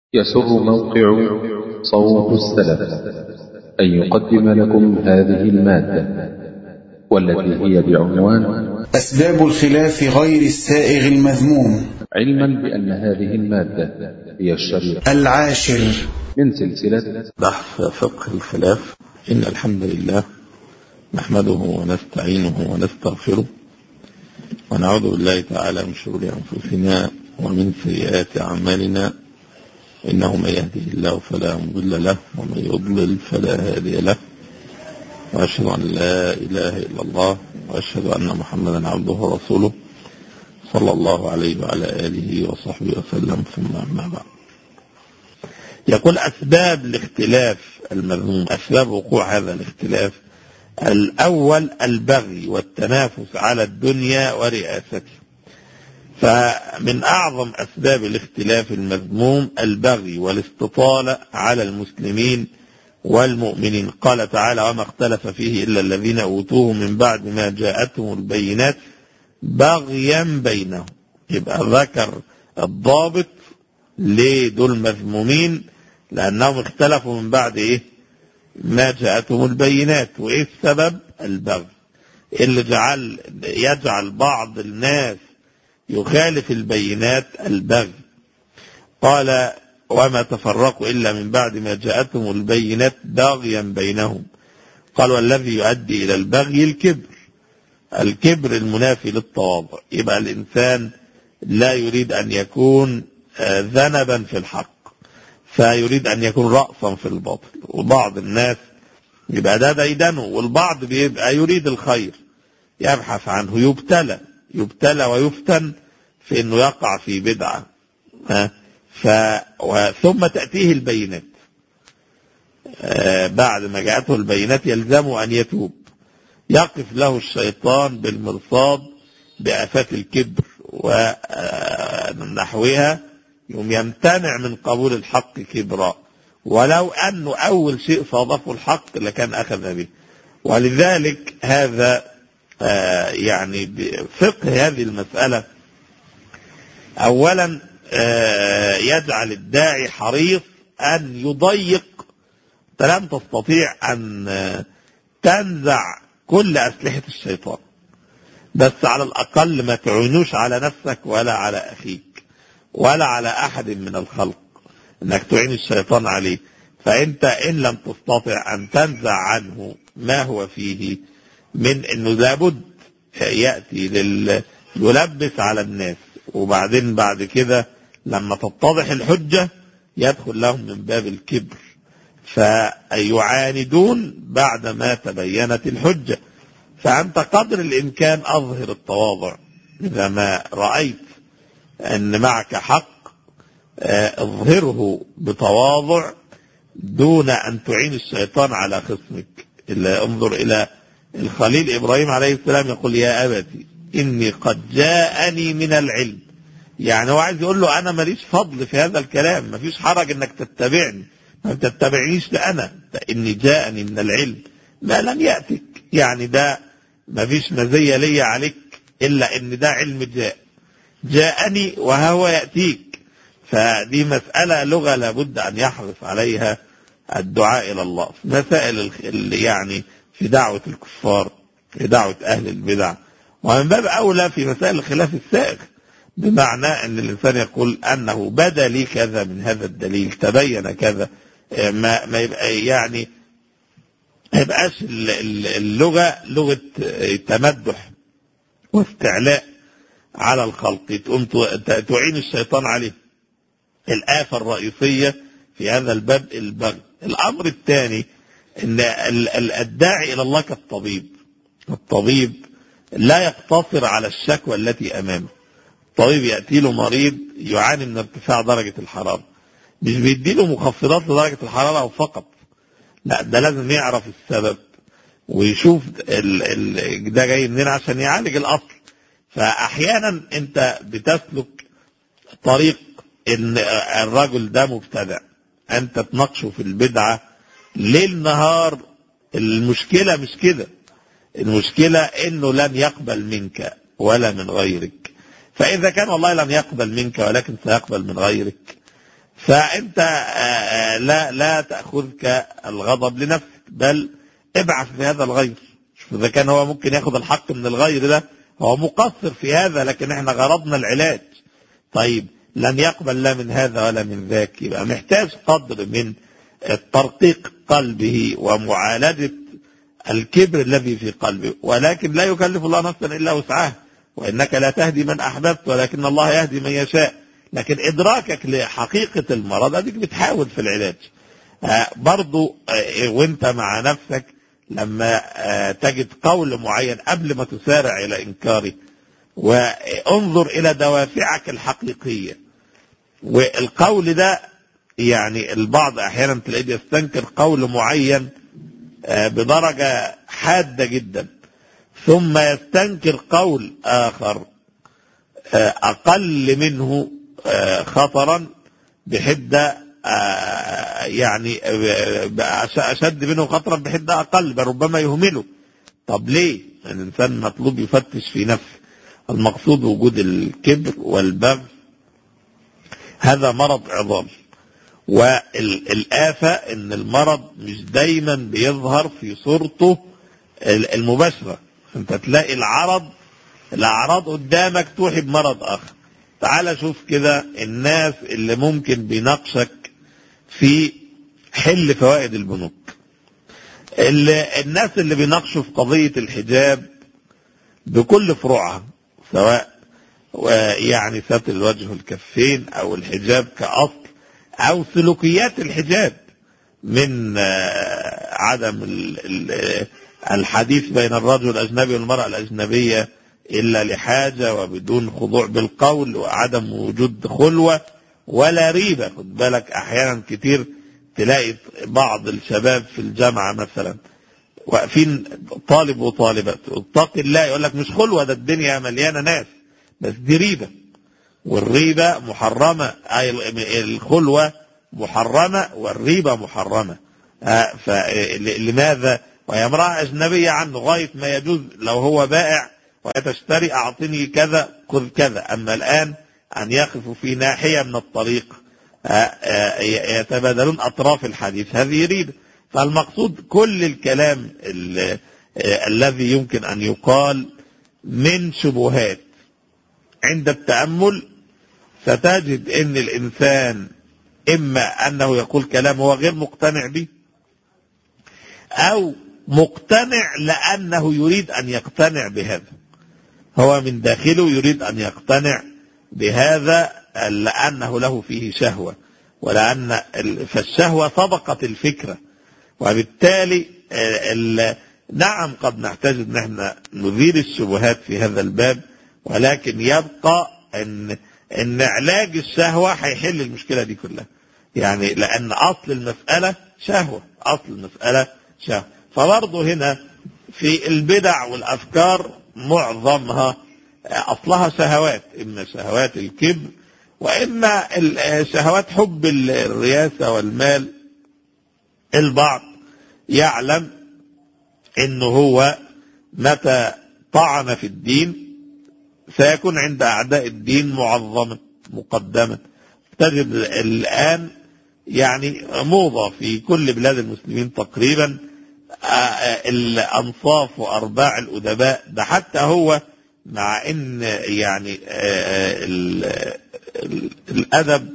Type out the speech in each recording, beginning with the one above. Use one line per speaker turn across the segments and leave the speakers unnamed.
يسر موقع صوت السلف أن يقدم لكم هذه المادة والتي هي بعنوان
أسباب الخلاف غير السائغ المذموم
علما بأن هذه المادة هي الشريط
العاشر
من سلسلة
بحث فقه الخلاف إن الحمد لله نحمده ونستعينه ونستغفره ونعوذ بالله تعالى من شرور أنفسنا ومن سيئات أعمالنا إنه من يهده الله فلا مضل له ومن يضلل فلا هادي له وأشهد أن لا إله إلا الله وأشهد أن محمدا عبده ورسوله صلى الله عليه وعلى آله وصحبه وسلم ثم أما بعد يقول أسباب الاختلاف المذموم أسباب وقوع هذا الاختلاف الأول البغي والتنافس على الدنيا ورئاسته فمن أعظم أسباب الاختلاف المذموم البغي والاستطالة على المسلمين والمؤمنين قال تعالى وما اختلف فيه إلا الذين أوتوه من بعد ما جاءتهم البينات بغيا بينهم يبقى ذكر الضابط ليه دول مذمومين لأنهم اختلفوا من بعد إيه ما جاءتهم البينات وإيه السبب البغي اللي جعل يجعل بعض الناس يخالف البينات البغي قال وما تفرقوا إلا من بعد ما جاءتهم البينات باغيا بينهم قال والذي يؤدي إلى البغي الكبر الكبر المنافي للتواضع يبقى الإنسان لا يريد أن يكون ذنبا في الحق فيريد أن يكون رأسا في الباطل وبعض الناس يبقى ده ديدنه والبعض بيبقى يريد الخير يبحث عنه يبتلى يبتلى ويفتن في انه يقع في بدعة ها ف ثم تأتيه البينات بعد ما جاءته البينات يلزمه أن يتوب يقف له الشيطان بالمرصاد بآفات الكبر ونحوها يوم يمتنع من قبول الحق كبرا ولو أنه أول شيء صادفه الحق لكان أخذ به ولذلك هذا آه يعني فقه هذه المسألة أولا آه يجعل الداعي حريص أن يضيق لم تستطيع أن آه تنزع كل أسلحة الشيطان بس على الأقل ما تعينوش على نفسك ولا على أخيك ولا على أحد من الخلق أنك تعين الشيطان عليه فأنت إن لم تستطع أن تنزع عنه ما هو فيه من انه لابد ياتي لل يلبس على الناس وبعدين بعد كده لما تتضح الحجه يدخل لهم من باب الكبر فيعاندون بعد ما تبينت الحجه فانت قدر الامكان اظهر التواضع اذا ما رايت ان معك حق اظهره بتواضع دون ان تعين الشيطان على خصمك الا انظر الى الخليل إبراهيم عليه السلام يقول يا أبتي إني قد جاءني من العلم يعني هو عايز يقول له أنا ماليش فضل في هذا الكلام مفيش حرج إنك تتبعني ما تتبعنيش لأنا إني جاءني من العلم ما لم يأتك يعني ده مفيش مزية لي عليك إلا إن ده علم جاء جاءني وهو يأتيك فدي مسألة لغة لابد أن يحرص عليها الدعاء إلى الله مسائل يعني في دعوة الكفار في دعوة أهل البدع ومن باب أولى في مسائل الخلاف السائغ بمعنى أن الإنسان يقول أنه بدا لي كذا من هذا الدليل تبين كذا ما, ما يبقى يعني ما يبقاش اللغة لغة تمدح واستعلاء على الخلق تقوم تعين الشيطان عليه الآفة الرئيسية في هذا الباب البغي الأمر الثاني ان الداعي الى الله كالطبيب الطبيب لا يقتصر على الشكوى التي امامه الطبيب ياتي له مريض يعاني من ارتفاع درجه الحراره مش بيدي له مخفضات لدرجه الحراره فقط لا ده لازم يعرف السبب ويشوف ال ال ده جاي منين عشان يعالج الاصل فاحيانا انت بتسلك طريق ان الرجل ده مبتدع انت تناقشه في البدعه ليل نهار المشكلة مش كده المشكلة انه لن يقبل منك ولا من غيرك فاذا كان والله لن يقبل منك ولكن سيقبل من غيرك فانت لا لا تاخذك الغضب لنفسك بل ابعث في هذا الغير شوف اذا كان هو ممكن ياخذ الحق من الغير ده هو مقصر في هذا لكن احنا غرضنا العلاج طيب لن يقبل لا من هذا ولا من ذاك يبقى محتاج قدر من ترقيق قلبه ومعالجة الكبر الذي في قلبه ولكن لا يكلف الله نفسا إلا وسعها وإنك لا تهدي من أحببت ولكن الله يهدي من يشاء لكن إدراكك لحقيقة المرض أديك بتحاول في العلاج آه برضو آه وانت مع نفسك لما آه تجد قول معين قبل ما تسارع إلى إنكاره وانظر إلى دوافعك الحقيقية والقول ده يعني البعض أحيانا تلاقيه يستنكر قول معين بدرجة حادة جدا ثم يستنكر قول آخر أقل منه خطرا بحدة يعني أشد منه خطرا بحدة أقل بل ربما يهمله طب ليه الإنسان مطلوب يفتش في نفسه المقصود وجود الكبر والبغي هذا مرض عظام والآفة ان المرض مش دايما بيظهر في صورته المباشرة انت تلاقي العرض الاعراض قدامك توحي بمرض اخر تعال شوف كده الناس اللي ممكن بيناقشك في حل فوائد البنوك اللي الناس اللي بيناقشوا في قضية الحجاب بكل فروعها سواء يعني ستر الوجه والكفين او الحجاب كأصل او سلوكيات الحجاب من عدم الحديث بين الرجل الاجنبي والمرأة الاجنبية الا لحاجة وبدون خضوع بالقول وعدم وجود خلوة ولا ريبة خد بالك احيانا كتير تلاقي بعض الشباب في الجامعة مثلا واقفين طالب وطالبة اتقي الله يقول لك مش خلوة ده الدنيا مليانة ناس بس دي ريبة والريبة محرمة أي الخلوة محرمة والريبة محرمة فلماذا وهي امرأة أجنبية عنه غاية ما يجوز لو هو بائع وتشتري أعطني كذا خذ كذا أما الآن أن يقفوا في ناحية من الطريق يتبادلون أطراف الحديث هذه ريبة فالمقصود كل الكلام الذي يمكن أن يقال من شبهات عند التأمل ستجد ان الانسان اما انه يقول كلام هو غير مقتنع به او مقتنع لانه يريد ان يقتنع بهذا هو من داخله يريد ان يقتنع بهذا لانه له فيه شهوة ولان فالشهوة سبقت الفكرة وبالتالي نعم قد نحتاج ان احنا نزيل الشبهات في هذا الباب ولكن يبقى ان ان علاج الشهوة هيحل المشكلة دي كلها يعني لان اصل المسألة شهوة اصل المسألة شهوة فبرضه هنا في البدع والافكار معظمها اصلها شهوات اما شهوات الكبر واما شهوات حب الرياسة والمال البعض يعلم انه هو متى طعن في الدين سيكون عند أعداء الدين معظما مقدما تجد الآن يعني موضة في كل بلاد المسلمين تقريبا الأنصاف وأرباع الأدباء ده حتى هو مع ان يعني الأدب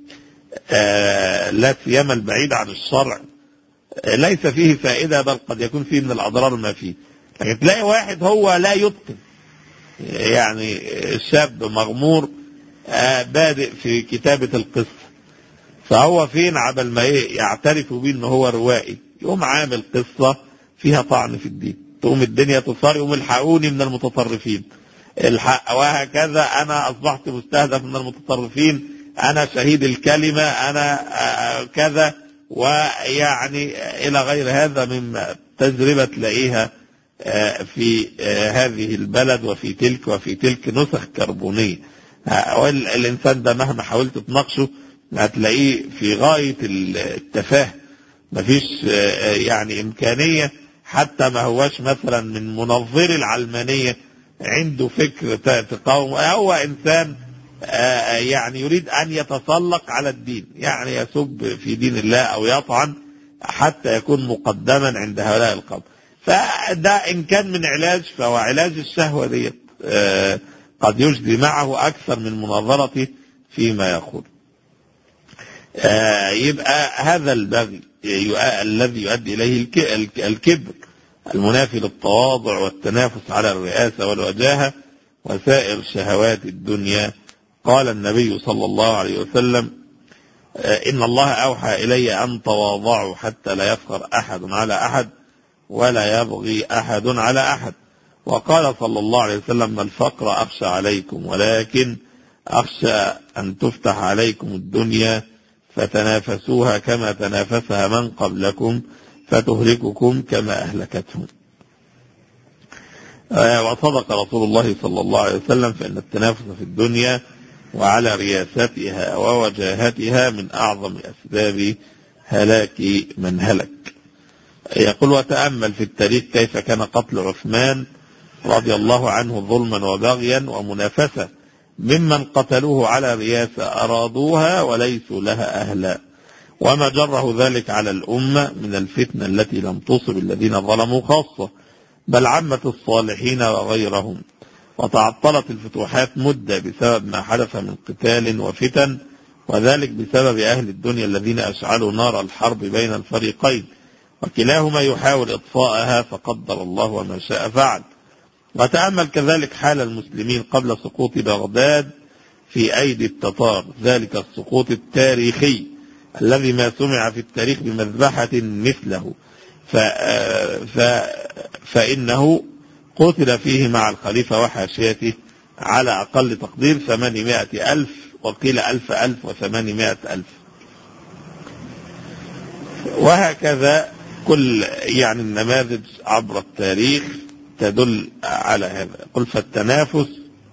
لا سيما البعيد عن الشرع ليس فيه فائدة بل قد يكون فيه من الأضرار ما فيه لكن تلاقي واحد هو لا يتقن يعني شاب مغمور بادئ في كتابة القصة فهو فين عبل ما ايه يعترف بيه ان هو روائي يقوم عامل قصة فيها طعن في الدين تقوم الدنيا تصار يقوم الحقوني من المتطرفين الحق وهكذا انا اصبحت مستهدف من المتطرفين انا شهيد الكلمة انا كذا ويعني الى غير هذا مما تجربة تلاقيها في هذه البلد وفي تلك وفي تلك نسخ كربونية الإنسان ده مهما حاولت تناقشه هتلاقيه في غاية التفاهة مفيش يعني إمكانية حتى ما هواش مثلا من منظري العلمانية عنده فكر تقاوم هو إنسان آه، يعني يريد أن يتسلق على الدين يعني يسب في دين الله أو يطعن حتى يكون مقدما عند هؤلاء القوم فده إن كان من علاج فهو علاج الشهوة دي آه، قد يجدي معه أكثر من مناظرته فيما يقول آه، يبقى هذا البغي الذي يؤدي إليه الكبر المنافي للتواضع والتنافس على الرئاسة والوجاهة وسائر شهوات الدنيا قال النبي صلى الله عليه وسلم آه، إن الله أوحى إلي أن تواضعوا حتى لا يفخر أحد على أحد ولا يبغي أحد على أحد وقال صلى الله عليه وسلم ما الفقر أخشى عليكم ولكن أخشى أن تفتح عليكم الدنيا فتنافسوها كما تنافسها من قبلكم فتهلككم كما أهلكتهم آه، وصدق رسول الله صلى الله عليه وسلم فإن التنافس في الدنيا وعلى رياستها ووجاهتها من أعظم أسباب هلاك من هلك يقول وتأمل في التاريخ كيف كان قتل عثمان رضي الله عنه ظلما وبغيا ومنافسة ممن قتلوه على رياسة أرادوها وليسوا لها أهلا وما جره ذلك على الأمة من الفتنة التي لم تصب الذين ظلموا خاصة بل عامة الصالحين وغيرهم وتعطلت الفتوحات مدة بسبب ما حدث من قتال وفتن وذلك بسبب أهل الدنيا الذين أشعلوا نار الحرب بين الفريقين وكلاهما يحاول إطفاءها فقدر الله وما شاء فعل وتأمل كذلك حال المسلمين قبل سقوط بغداد في أيدي التتار ذلك السقوط التاريخي الذي ما سمع في التاريخ بمذبحة مثله ف... ف... فإنه قتل فيه مع الخليفة وحاشيته على أقل تقدير ثمانمائة ألف وقيل ألف ألف وثمانمائة ألف وهكذا كل يعني النماذج عبر التاريخ تدل على هذا قل فالتنافس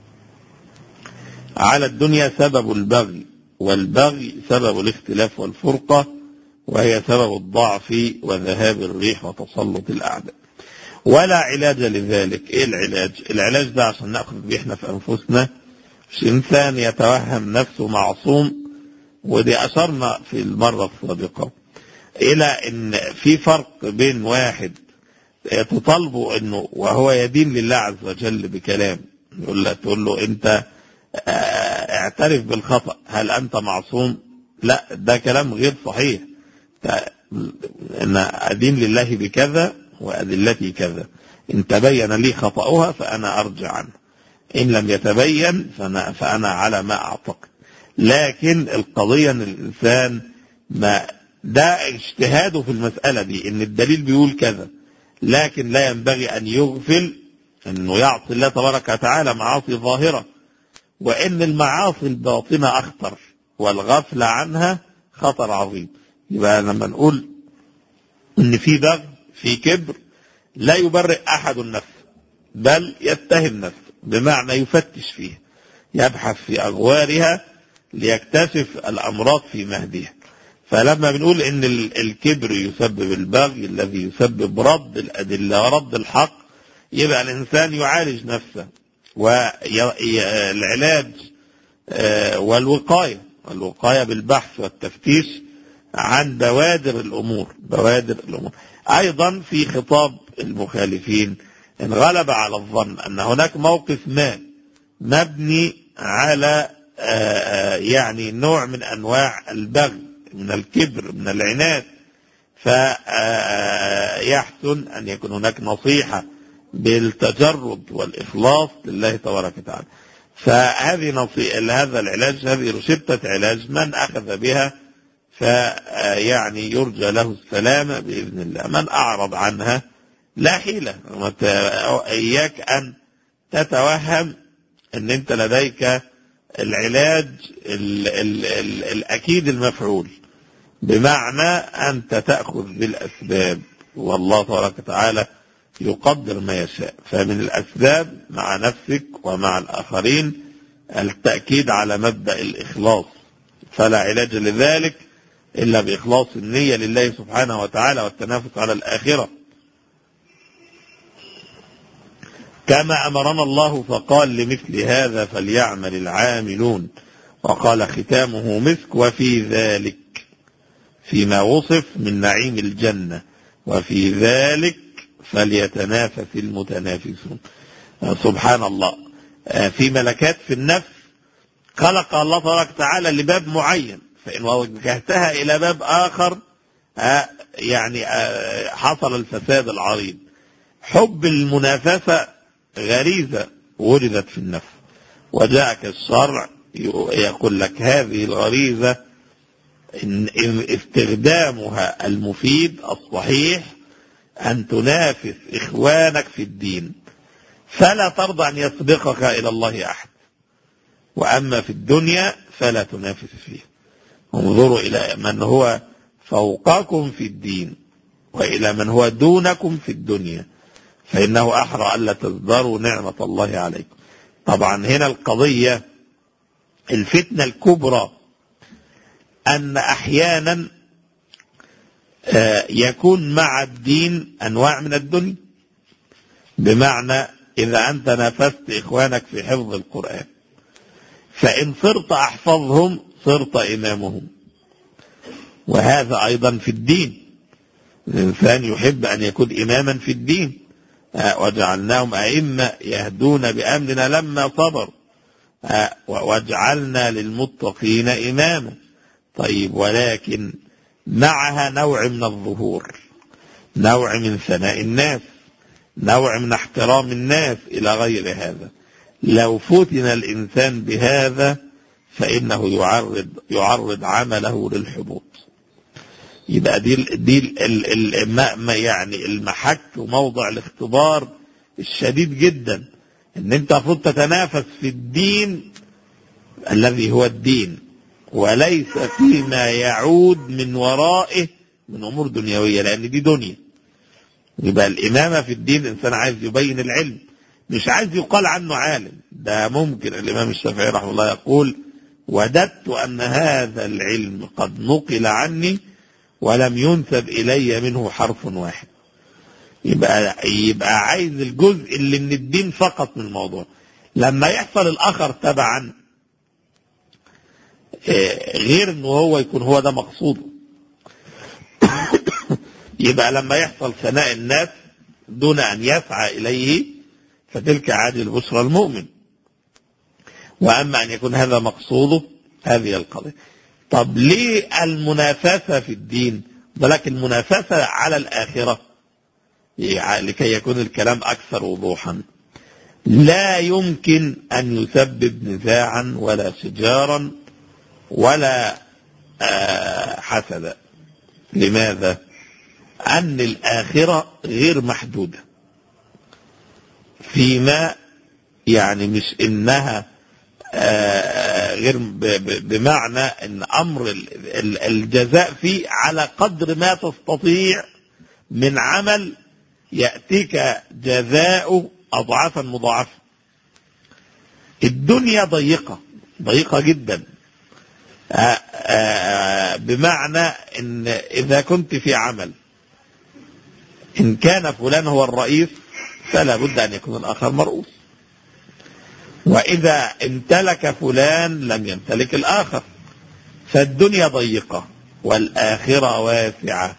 على الدنيا سبب البغي والبغي سبب الاختلاف والفرقة وهي سبب الضعف وذهاب الريح وتسلط الأعداء ولا علاج لذلك ايه العلاج العلاج ده عشان ناخذ بيه احنا في انفسنا مش انسان يتوهم نفسه معصوم ودي اشرنا في المرة السابقة الى ان في فرق بين واحد تطالبه انه وهو يدين لله عز وجل بكلام يقول له تقول له انت آه، اعترف بالخطأ هل انت معصوم لا ده كلام غير صحيح ان ادين لله بكذا وادلتي كذا ان تبين لي خطأها فانا ارجع عنه ان لم يتبين فانا, فأنا على ما اعتقد لكن القضية ان الانسان ما ده اجتهاده في المسألة دي ان الدليل بيقول كذا لكن لا ينبغي أن يغفل أنه يعصي الله تبارك وتعالى معاصي ظاهرة وإن المعاصي الباطنة أخطر والغفلة عنها خطر عظيم يبقى لما نقول إن في بغي في كبر لا يبرئ أحد النفس بل يتهم نفسه بمعنى يفتش فيها يبحث في أغوارها ليكتشف الأمراض في مهدها فلما بنقول ان الكبر يسبب البغي الذي يسبب رد الأدلة ورد الحق يبقى الإنسان يعالج نفسه والعلاج آه، والوقاية الوقاية بالبحث والتفتيش عن بوادر الأمور بوادر الأمور أيضا في خطاب المخالفين إن غلب على الظن أن هناك موقف ما مبني على آه، آه، يعني نوع من أنواع البغي من الكبر من العناد فيحسن أن يكون هناك نصيحة بالتجرد والإخلاص لله تبارك وتعالى فهذه نصيحة هذا العلاج هذه رشدة علاج من أخذ بها فيعني يرجى له السلامة بإذن الله من أعرض عنها لا حيلة إياك أن تتوهم أن أنت لديك العلاج ال ال ال الأكيد المفعول بمعنى أنت تأخذ بالأسباب والله تبارك وتعالى يقدر ما يشاء فمن الأسباب مع نفسك ومع الآخرين التأكيد على مبدأ الإخلاص فلا علاج لذلك إلا بإخلاص النية لله سبحانه وتعالى والتنافس على الآخرة كما أمرنا الله فقال لمثل هذا فليعمل العاملون وقال ختامه مسك وفي ذلك فيما وصف من نعيم الجنة وفي ذلك فليتنافس المتنافسون سبحان الله في ملكات في النفس خلق الله تبارك وتعالى لباب معين فإن وجهتها إلى باب آخر يعني حصل الفساد العريض حب المنافسة غريزة وردت في النفس وجاءك الشرع يقول لك هذه الغريزة إن استخدامها المفيد الصحيح أن تنافس إخوانك في الدين فلا ترضى أن يسبقك إلى الله أحد وأما في الدنيا فلا تنافس فيه انظروا إلى من هو فوقكم في الدين وإلى من هو دونكم في الدنيا فإنه أحرى ألا تزدروا نعمة الله عليكم طبعا هنا القضية الفتنة الكبرى أن أحيانا يكون مع الدين أنواع من الدنيا بمعنى إذا أنت نافست إخوانك في حفظ القرآن فإن صرت أحفظهم صرت إمامهم وهذا أيضا في الدين الإنسان يحب أن يكون إماما في الدين وجعلناهم أئمة يهدون بأمرنا لما صبروا وجعلنا للمتقين إماما طيب ولكن معها نوع من الظهور نوع من ثناء الناس نوع من احترام الناس إلى غير هذا لو فتن الإنسان بهذا فإنه يعرض يعرض عمله للحبوط يبقى دي دي ال ال يعني المحك وموضع الاختبار الشديد جدا ان انت المفروض تتنافس في الدين الذي هو الدين وليس فيما يعود من ورائه من امور دنيويه لان دي دنيا يبقى الامامه في الدين الانسان عايز يبين العلم مش عايز يقال عنه عالم ده ممكن الامام الشافعي رحمه الله يقول وددت ان هذا العلم قد نقل عني ولم ينسب الي منه حرف واحد يبقى يبقى عايز الجزء اللي من الدين فقط من الموضوع لما يحصل الاخر تبعا غير ان هو يكون هو ده مقصوده يبقى لما يحصل ثناء الناس دون ان يسعى اليه فتلك عادل البشرى المؤمن واما ان يكون هذا مقصوده هذه القضيه طب ليه المنافسه في الدين ولكن المنافسه على الاخره لكي يكون الكلام اكثر وضوحا لا يمكن ان يسبب نزاعا ولا شجارا ولا حسدا لماذا أن الآخرة غير محدودة فيما يعني مش إنها غير بمعنى ان امر الجزاء فيه على قدر ما تستطيع من عمل ياتيك جزاؤه اضعافا مضاعفه الدنيا ضيقه ضيقه جدا بمعنى ان اذا كنت في عمل ان كان فلان هو الرئيس فلا بد ان يكون الاخر مرؤوس واذا امتلك فلان لم يمتلك الاخر فالدنيا ضيقه والاخره واسعه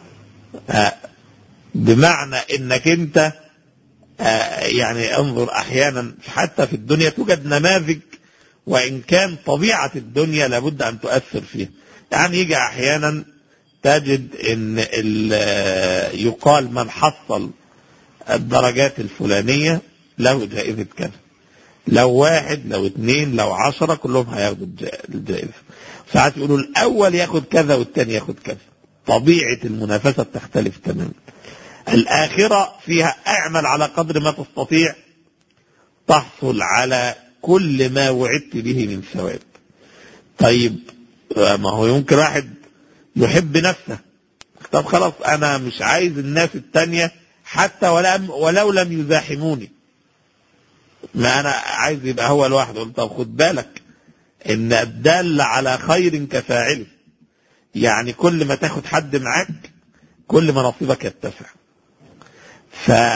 بمعنى انك انت يعني انظر احيانا حتى في الدنيا توجد نماذج وإن كان طبيعة الدنيا لابد أن تؤثر فيها يعني يجي أحيانا تجد أن يقال من حصل الدرجات الفلانية له جائزة كذا لو واحد لو اثنين لو عشرة كلهم هياخدوا الجائزة ساعات يقولوا الأول ياخد كذا والثاني ياخد كذا طبيعة المنافسة تختلف تماما الآخرة فيها اعمل على قدر ما تستطيع تحصل على كل ما وعدت به من ثواب طيب ما هو يمكن واحد يحب نفسه طب خلاص انا مش عايز الناس التانية حتى ولم ولو لم يزاحموني ما انا عايز يبقى هو لوحده طب خد بالك ان الدال على خير كفاعله يعني كل ما تاخد حد معاك كل ما نصيبك يتسع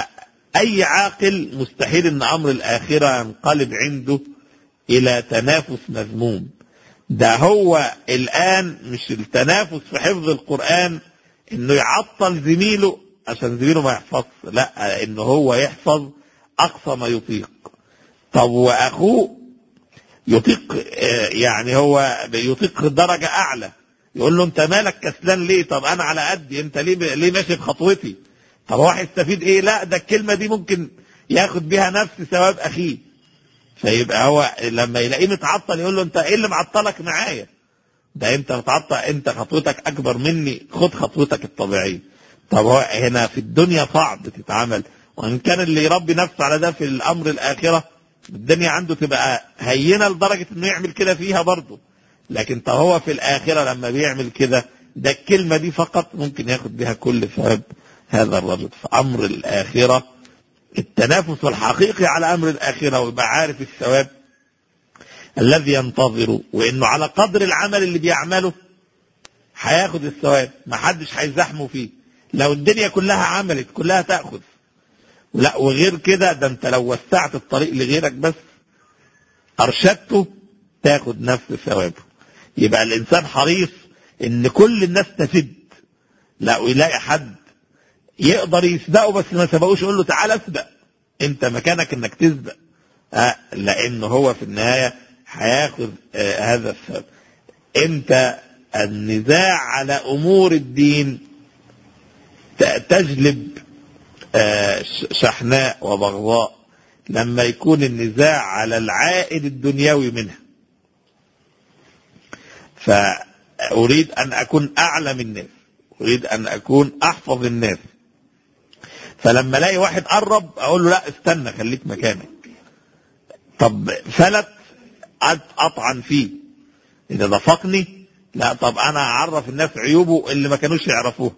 اي عاقل مستحيل ان امر الاخره ينقلب عنده الى تنافس مذموم ده هو الان مش التنافس في حفظ القران انه يعطل زميله عشان زميله ما يحفظش لا انه هو يحفظ اقصى ما يطيق طب واخوه يطيق آه، يعني هو يطيق درجه اعلى يقول له انت مالك كسلان ليه طب انا على قدي انت ليه ليه ماشي بخطوتي طب هو هيستفيد ايه لا ده الكلمه دي ممكن ياخد بيها نفس ثواب اخيه فيبقى هو لما يلاقيه متعطل يقول له انت ايه اللي معطلك معايا ده انت متعطل انت خطوتك اكبر مني خد خطوتك الطبيعيه طب هو هنا في الدنيا صعب تتعامل وان كان اللي يربي نفسه على ده في الامر الاخره الدنيا عنده تبقى هينه لدرجه انه يعمل كده فيها برضه لكن طب هو في الاخره لما بيعمل كده ده الكلمه دي فقط ممكن ياخد بها كل ثواب هذا الرجل في امر الاخره التنافس الحقيقي على امر الاخره ويبقى عارف الثواب الذي ينتظره وانه على قدر العمل اللي بيعمله هياخد الثواب ما حدش هيزحمه فيه لو الدنيا كلها عملت كلها تاخذ لا وغير كده ده انت لو وسعت الطريق لغيرك بس ارشدته تاخد نفس ثوابه يبقى الانسان حريص ان كل الناس تفد لا ويلاقي حد يقدر يسبقه بس ما سبقوش يقول له تعالى اسبق انت مكانك انك تسبق آه لانه هو في النهايه هياخد آه هذا الثواب انت النزاع على امور الدين تجلب آه شحناء وبغضاء لما يكون النزاع على العائد الدنيوي منها فأريد أن أكون أعلم الناس أريد أن أكون أحفظ الناس فلما الاقي واحد قرب اقول له لا استنى خليك مكانك طب فلت اطعن فيه اذا ضفقني لا طب انا اعرف الناس عيوبه اللي ما كانوش يعرفوها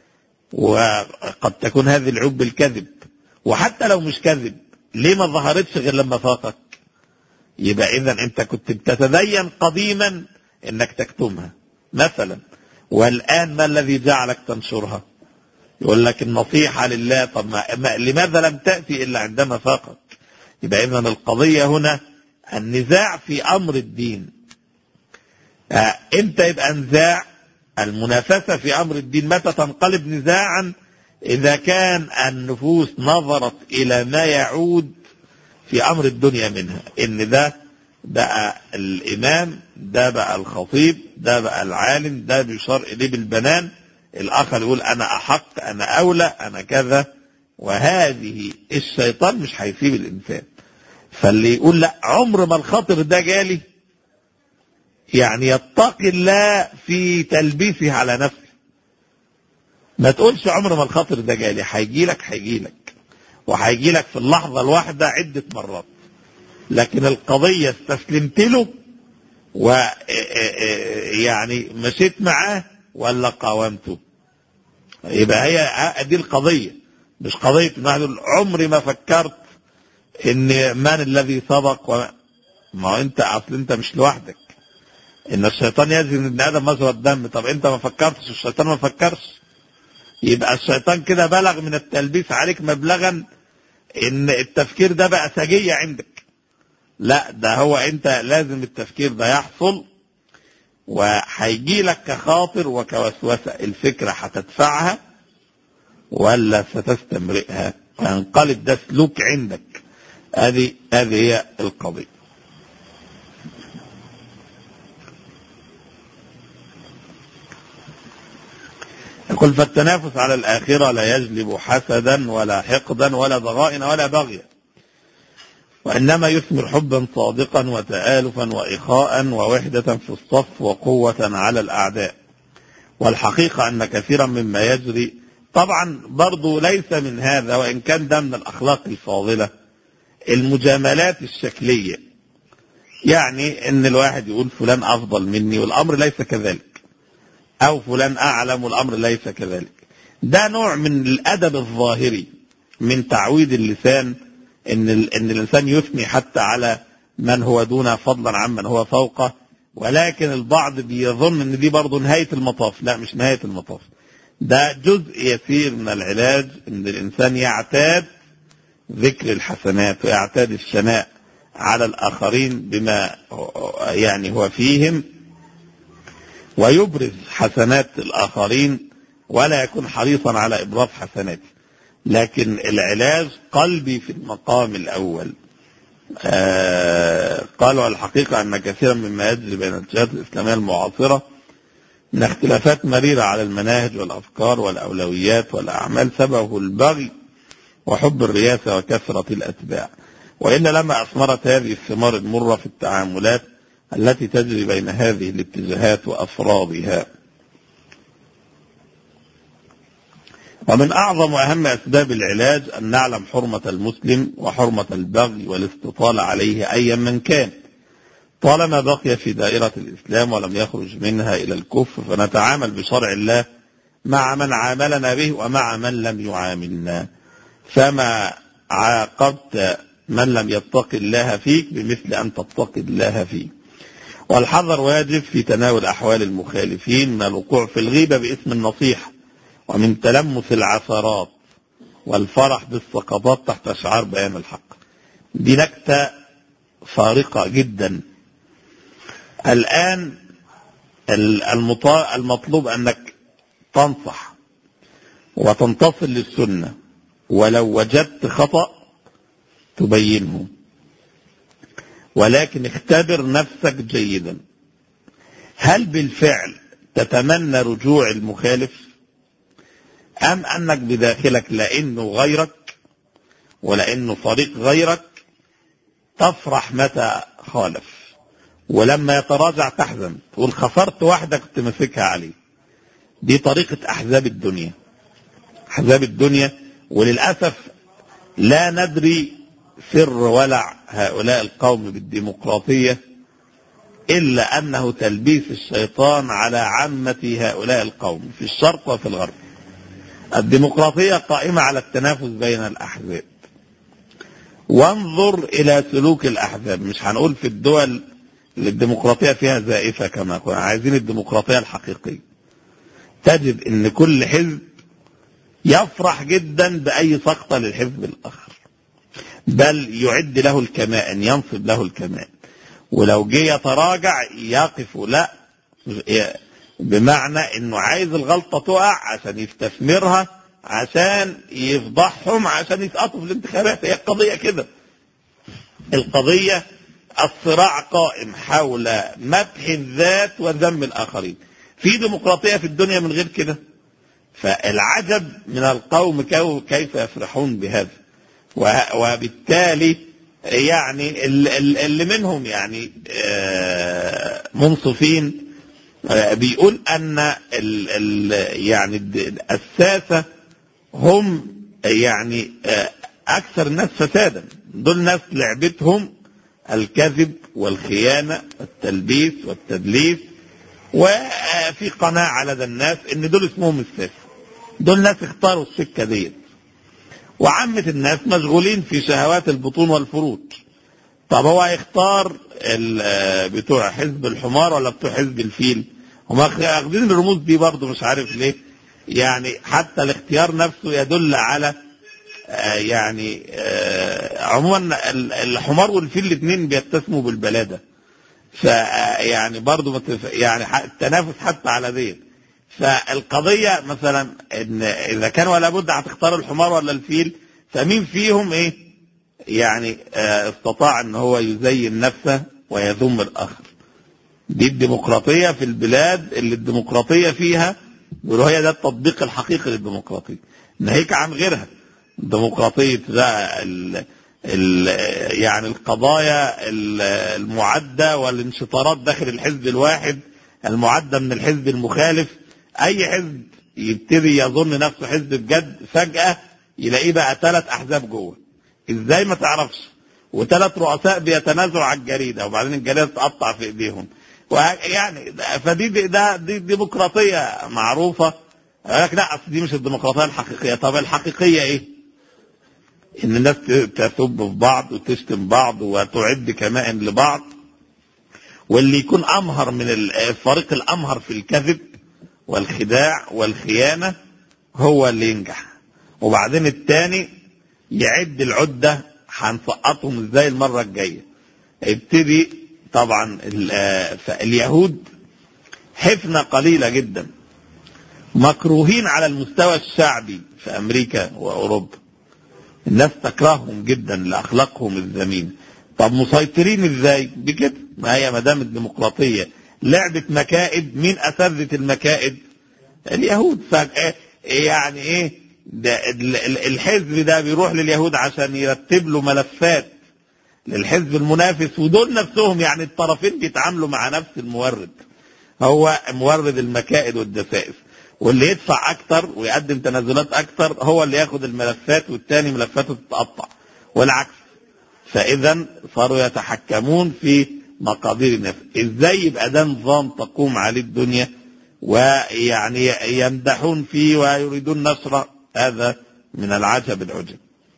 وقد تكون هذه العيوب بالكذب وحتى لو مش كذب ليه ما ظهرتش غير لما فاقك يبقى اذا انت كنت بتتدين قديما انك تكتمها مثلا والان ما الذي جعلك تنشرها يقول لك النصيحة لله طب ما لماذا لم تأتي إلا عندما فاقك يبقى إذا القضية هنا النزاع في أمر الدين آه امتى يبقى نزاع المنافسة في أمر الدين متى تنقلب نزاعا إذا كان النفوس نظرت إلى ما يعود في أمر الدنيا منها إن ده بقى الإمام ده بقى الخطيب ده بقى العالم ده بيشار إليه بالبنان الآخر يقول أنا أحق أنا أولى أنا كذا وهذه الشيطان مش هيسيب الإنسان فاللي يقول لا عمر ما الخطر ده جالي يعني يتقي الله في تلبيسه على نفسه ما تقولش عمر ما الخطر ده جالي هيجي لك هيجي لك وهيجي لك في اللحظة الواحدة عدة مرات لكن القضية استسلمت له و يعني مشيت معاه ولا قاومته يبقى هي دي القضية مش قضية ان عمري ما فكرت ان من الذي سبق و... ما هو انت اصل انت مش لوحدك ان الشيطان يجري من ابن ادم مجرى الدم طب انت ما فكرتش الشيطان ما فكرش يبقى الشيطان كده بلغ من التلبيس عليك مبلغا ان التفكير ده بقى سجية عندك لا ده هو انت لازم التفكير ده يحصل وهيجي لك كخاطر وكوسوسة الفكرة هتدفعها ولا ستستمرئها وينقلب ده سلوك عندك هذه هذه هي القضية يقول فالتنافس على الآخرة لا يجلب حسدا ولا حقدا ولا ضغائن ولا بغيا وإنما يثمر حبا صادقا وتآلفا وإخاء ووحدة في الصف وقوة على الأعداء والحقيقة أن كثيرا مما يجري طبعا برضو ليس من هذا وإن كان ده من الأخلاق الفاضلة المجاملات الشكلية يعني ان الواحد يقول فلان افضل مني والامر ليس كذلك او فلان اعلم والامر ليس كذلك ده نوع من الادب الظاهري من تعويد اللسان ان ان الانسان يثني حتى على من هو دونه فضلا عمن هو فوقه ولكن البعض بيظن ان دي برضه نهايه المطاف لا مش نهايه المطاف ده جزء يسير من العلاج ان الانسان يعتاد ذكر الحسنات ويعتاد الثناء على الآخرين بما يعني هو فيهم ويبرز حسنات الآخرين ولا يكون حريصا على إبراز حسناته لكن العلاج قلبي في المقام الأول آه قالوا الحقيقة أن كثيرا مما يجري بين الجهات الإسلامية المعاصرة من اختلافات مريرة على المناهج والأفكار والأولويات والأعمال سببه البغي وحب الرياسة وكثرة الأتباع وإن لما أثمرت هذه الثمار المرة في التعاملات التي تجري بين هذه الاتجاهات وأفرادها ومن أعظم وأهم أسباب العلاج أن نعلم حرمة المسلم وحرمة البغي والاستطالة عليه أيا من كان طالما بقي في دائرة الإسلام ولم يخرج منها إلى الكفر فنتعامل بشرع الله مع من عاملنا به ومع من لم يعاملنا فما عاقبت من لم يتق الله فيك بمثل أن تتقي الله فيه والحذر واجب في تناول أحوال المخالفين من الوقوع في الغيبة باسم النصيحة ومن تلمس العثرات والفرح بالسقطات تحت شعار بيان الحق دي نكتة فارقة جدا الآن المطلوب أنك تنصح وتنتصر للسنة ولو وجدت خطأ تبينه ولكن اختبر نفسك جيدا هل بالفعل تتمنى رجوع المخالف أم أنك بداخلك لأنه غيرك ولأنه طريق غيرك تفرح متى خالف ولما يتراجع تحزن تقول خسرت واحدة كنت ماسكها عليه دي طريقة أحزاب الدنيا أحزاب الدنيا وللأسف لا ندري سر ولع هؤلاء القوم بالديمقراطية إلا أنه تلبيس الشيطان على عامة هؤلاء القوم في الشرق وفي الغرب الديمقراطية قائمة على التنافس بين الأحزاب وانظر إلى سلوك الأحزاب مش هنقول في الدول اللي الديمقراطية فيها زائفة كما كنا عايزين الديمقراطية الحقيقية تجد ان كل حزب يفرح جدا بأي سقطة للحزب الآخر بل يعد له الكمائن ينصب له الكمائن ولو جه يتراجع يقف لا بمعنى انه عايز الغلطة تقع عشان يستثمرها عشان يفضحهم عشان يسقطوا في الانتخابات هي القضية كده القضية الصراع قائم حول مدح الذات وذم الآخرين في ديمقراطية في الدنيا من غير كده فالعجب من القوم كيف يفرحون بهذا وبالتالي يعني اللي منهم يعني منصفين بيقول ان ال ال يعني الساسة هم يعني اكثر الناس فسادا دول ناس لعبتهم الكذب والخيانة والتلبيس والتدليس وفي قناعة لدى الناس ان دول اسمهم الساسة دول ناس اختاروا السكة ديت وعامة الناس مشغولين في شهوات البطون والفروج طب هو هيختار بتوع حزب الحمار ولا بتوع حزب الفيل هم واخدين الرموز دي برضه مش عارف ليه يعني حتى الاختيار نفسه يدل على آه يعني آه عموما الحمار والفيل الاثنين بيتسموا بالبلاده فيعني برضه يعني التنافس حتى على ديت فالقضيه مثلا ان اذا كان ولا بد هتختار الحمار ولا الفيل فمين فيهم ايه يعني آه استطاع ان هو يزين نفسه ويذم الاخر دي الديمقراطيه في البلاد اللي الديمقراطيه فيها بيقولوا هي ده التطبيق الحقيقي للديمقراطيه ناهيك عن غيرها ديمقراطيه ال ال يعني القضايا المعده والانشطارات داخل الحزب الواحد المعده من الحزب المخالف اي حزب يبتدي يظن نفسه حزب بجد فجاه يلاقيه بقى ثلاث احزاب جوه ازاي ما تعرفش وثلاث رؤساء بيتنازعوا على الجريده وبعدين الجريده تقطع في ايديهم يعني فدي ده دي ديمقراطيه معروفه لك لا اصل دي مش الديمقراطيه الحقيقيه طب الحقيقيه ايه؟ ان الناس تسب في بعض وتشتم بعض وتعد كمائن لبعض واللي يكون امهر من الفريق الامهر في الكذب والخداع والخيانه هو اللي ينجح وبعدين الثاني يعد العدة هنسقطهم ازاي المرة الجاية ابتدي طبعا اليهود حفنة قليلة جدا مكروهين على المستوى الشعبي في امريكا واوروبا الناس تكرههم جدا لاخلاقهم الذميمه طب مسيطرين ازاي بكده ما هي ما دام الديمقراطيه لعبه مكائد مين اساتذه المكائد اليهود يعني ايه ده الحزب ده بيروح لليهود عشان يرتب له ملفات للحزب المنافس ودول نفسهم يعني الطرفين بيتعاملوا مع نفس المورد هو مورد المكائد والدسائس واللي يدفع اكتر ويقدم تنازلات اكتر هو اللي ياخد الملفات والتاني ملفاته تتقطع والعكس فاذا صاروا يتحكمون في مقادير الناس ازاي يبقى ده نظام تقوم عليه الدنيا ويعني يمدحون فيه ويريدون نشره هذا من العجب العجب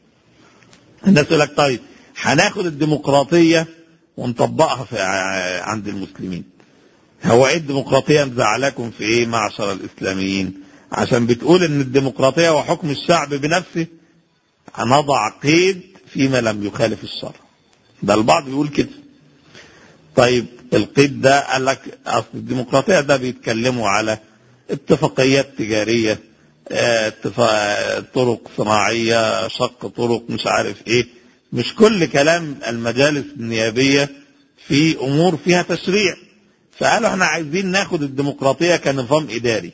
الناس يقول لك طيب هناخد الديمقراطيه ونطبقها في عند المسلمين هو ايه الديمقراطيه مزعلاكم في ايه معشر الاسلاميين عشان بتقول ان الديمقراطيه وحكم الشعب بنفسه هنضع قيد فيما لم يخالف الشرع ده البعض بيقول كده طيب القيد ده قال لك اصل الديمقراطيه ده بيتكلموا على اتفاقيات تجاريه اتفاق طرق صناعيه شق طرق مش عارف ايه مش كل كلام المجالس النيابيه في امور فيها تشريع فقالوا احنا عايزين ناخد الديمقراطيه كنظام اداري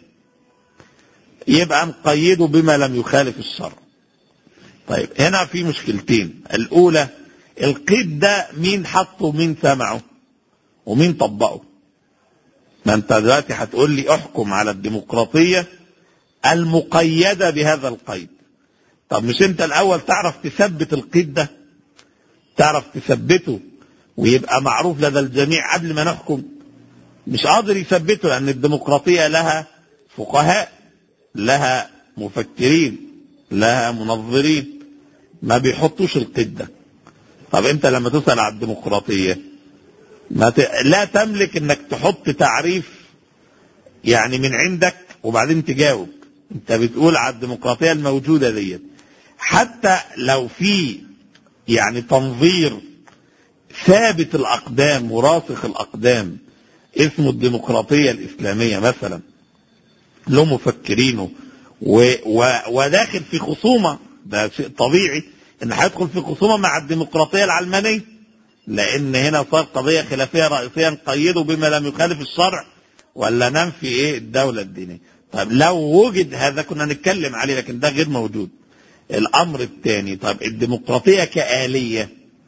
يبقى نقيده بما لم يخالف الشرع طيب هنا في مشكلتين الاولى القيد ده مين حطه ومين سمعه ومين طبقه ما انت دلوقتي هتقول لي احكم على الديمقراطيه المقيده بهذا القيد طب مش انت الاول تعرف تثبت القيد ده تعرف تثبته ويبقى معروف لدى الجميع قبل ما نحكم مش قادر يثبته لان الديمقراطيه لها فقهاء لها مفكرين لها منظرين ما بيحطوش القيد ده طب انت لما تسال على الديمقراطيه ما ت... لا تملك انك تحط تعريف يعني من عندك وبعدين تجاوب انت بتقول على الديمقراطيه الموجوده ديت حتى لو في يعني تنظير ثابت الاقدام وراسخ الاقدام اسمه الديمقراطيه الاسلاميه مثلا له مفكرينه و... و... وداخل في خصومه ده شيء طبيعي ان هيدخل في خصومه مع الديمقراطيه العلمانيه لان هنا صار قضيه خلافيه رئيسيه نقيده بما لم يخالف الشرع ولا ننفي ايه الدوله الدينيه طب لو وجد هذا كنا نتكلم عليه لكن ده غير موجود الامر الثاني طب الديمقراطيه كآليه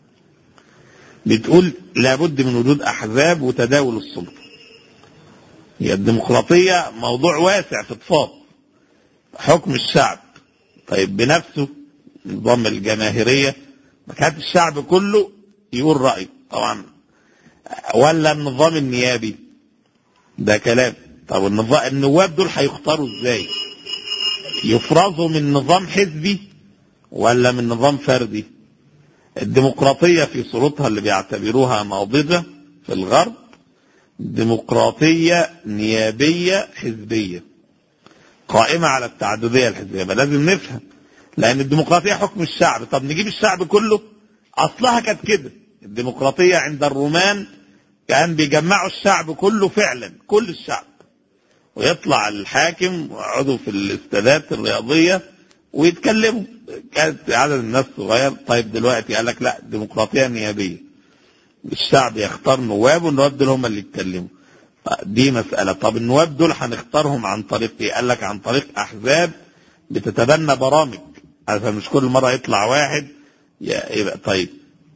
بتقول لابد من وجود احزاب وتداول السلطه هي الديمقراطيه موضوع واسع في اطفال حكم الشعب طيب بنفسه نظام الجماهيريه ما كانت الشعب كله يقول رأيه طبعا ولا النظام النيابي ده كلام طب النظام النواب دول هيختاروا ازاي يفرزوا من نظام حزبي ولا من نظام فردي الديمقراطية في صورتها اللي بيعتبروها ناضجة في الغرب ديمقراطية نيابية حزبية قائمة على التعددية الحزبية لازم نفهم لأن الديمقراطية حكم الشعب طب نجيب الشعب كله أصلها كانت كده الديمقراطية عند الرومان كان بيجمعوا الشعب كله فعلا كل الشعب ويطلع الحاكم ويقعدوا في الاستادات الرياضية ويتكلموا كانت عدد الناس صغير طيب دلوقتي قال لك لا ديمقراطية نيابية الشعب يختار نواب والنواب دول هم اللي يتكلموا دي مسألة طب النواب دول هنختارهم عن طريق ايه قال لك عن طريق احزاب بتتبنى برامج عشان مش كل مرة يطلع واحد يبقى طيب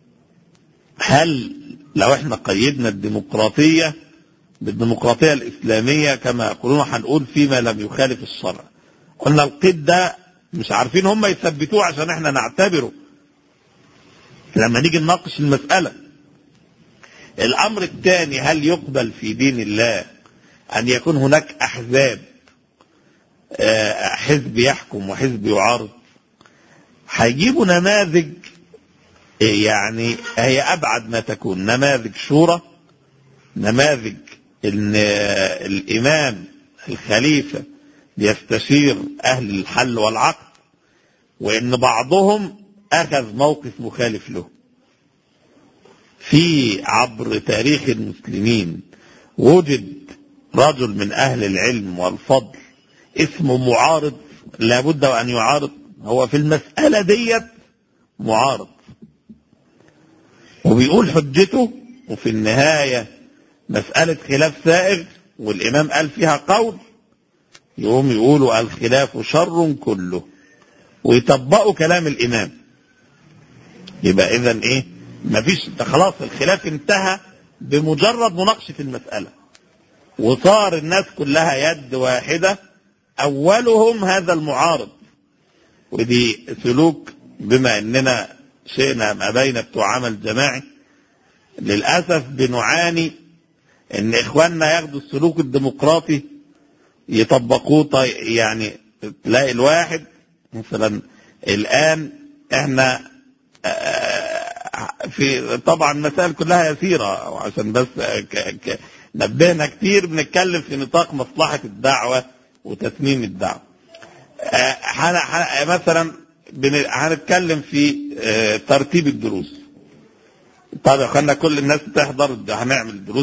هل لو احنا قيدنا الديمقراطية بالديمقراطية الإسلامية كما يقولون هنقول فيما لم يخالف الشرع قلنا القيد ده مش عارفين هم يثبتوه عشان احنا نعتبره لما نيجي نناقش المسألة الأمر الثاني هل يقبل في دين الله أن يكون هناك أحزاب حزب يحكم وحزب يعارض هيجيبوا نماذج يعني هي أبعد ما تكون نماذج شورى نماذج ان الإمام الخليفة يستشير أهل الحل والعقد وإن بعضهم أخذ موقف مخالف له في عبر تاريخ المسلمين وجد رجل من أهل العلم والفضل اسمه معارض لابد وأن يعارض هو في المسألة ديت معارض وبيقول حجته وفي النهاية مسألة خلاف سائغ والإمام قال فيها قول يقوم يقولوا الخلاف شر كله ويطبقوا كلام الإمام يبقى إذا إيه مفيش خلاص الخلاف انتهى بمجرد مناقشة المسألة وصار الناس كلها يد واحدة أولهم هذا المعارض ودي سلوك بما أننا شئنا ما بين بتوع عمل جماعي للأسف بنعاني ان اخواننا ياخدوا السلوك الديمقراطي يطبقوه طي يعني تلاقي الواحد مثلا الان احنا في طبعا مسائل كلها يسيرة وعشان بس ك ك نبهنا كتير بنتكلم في نطاق مصلحة الدعوة وتتميم الدعوة مثلا هنتكلم في ترتيب الدروس طب يا اخوانا كل الناس تحضر هنعمل دروس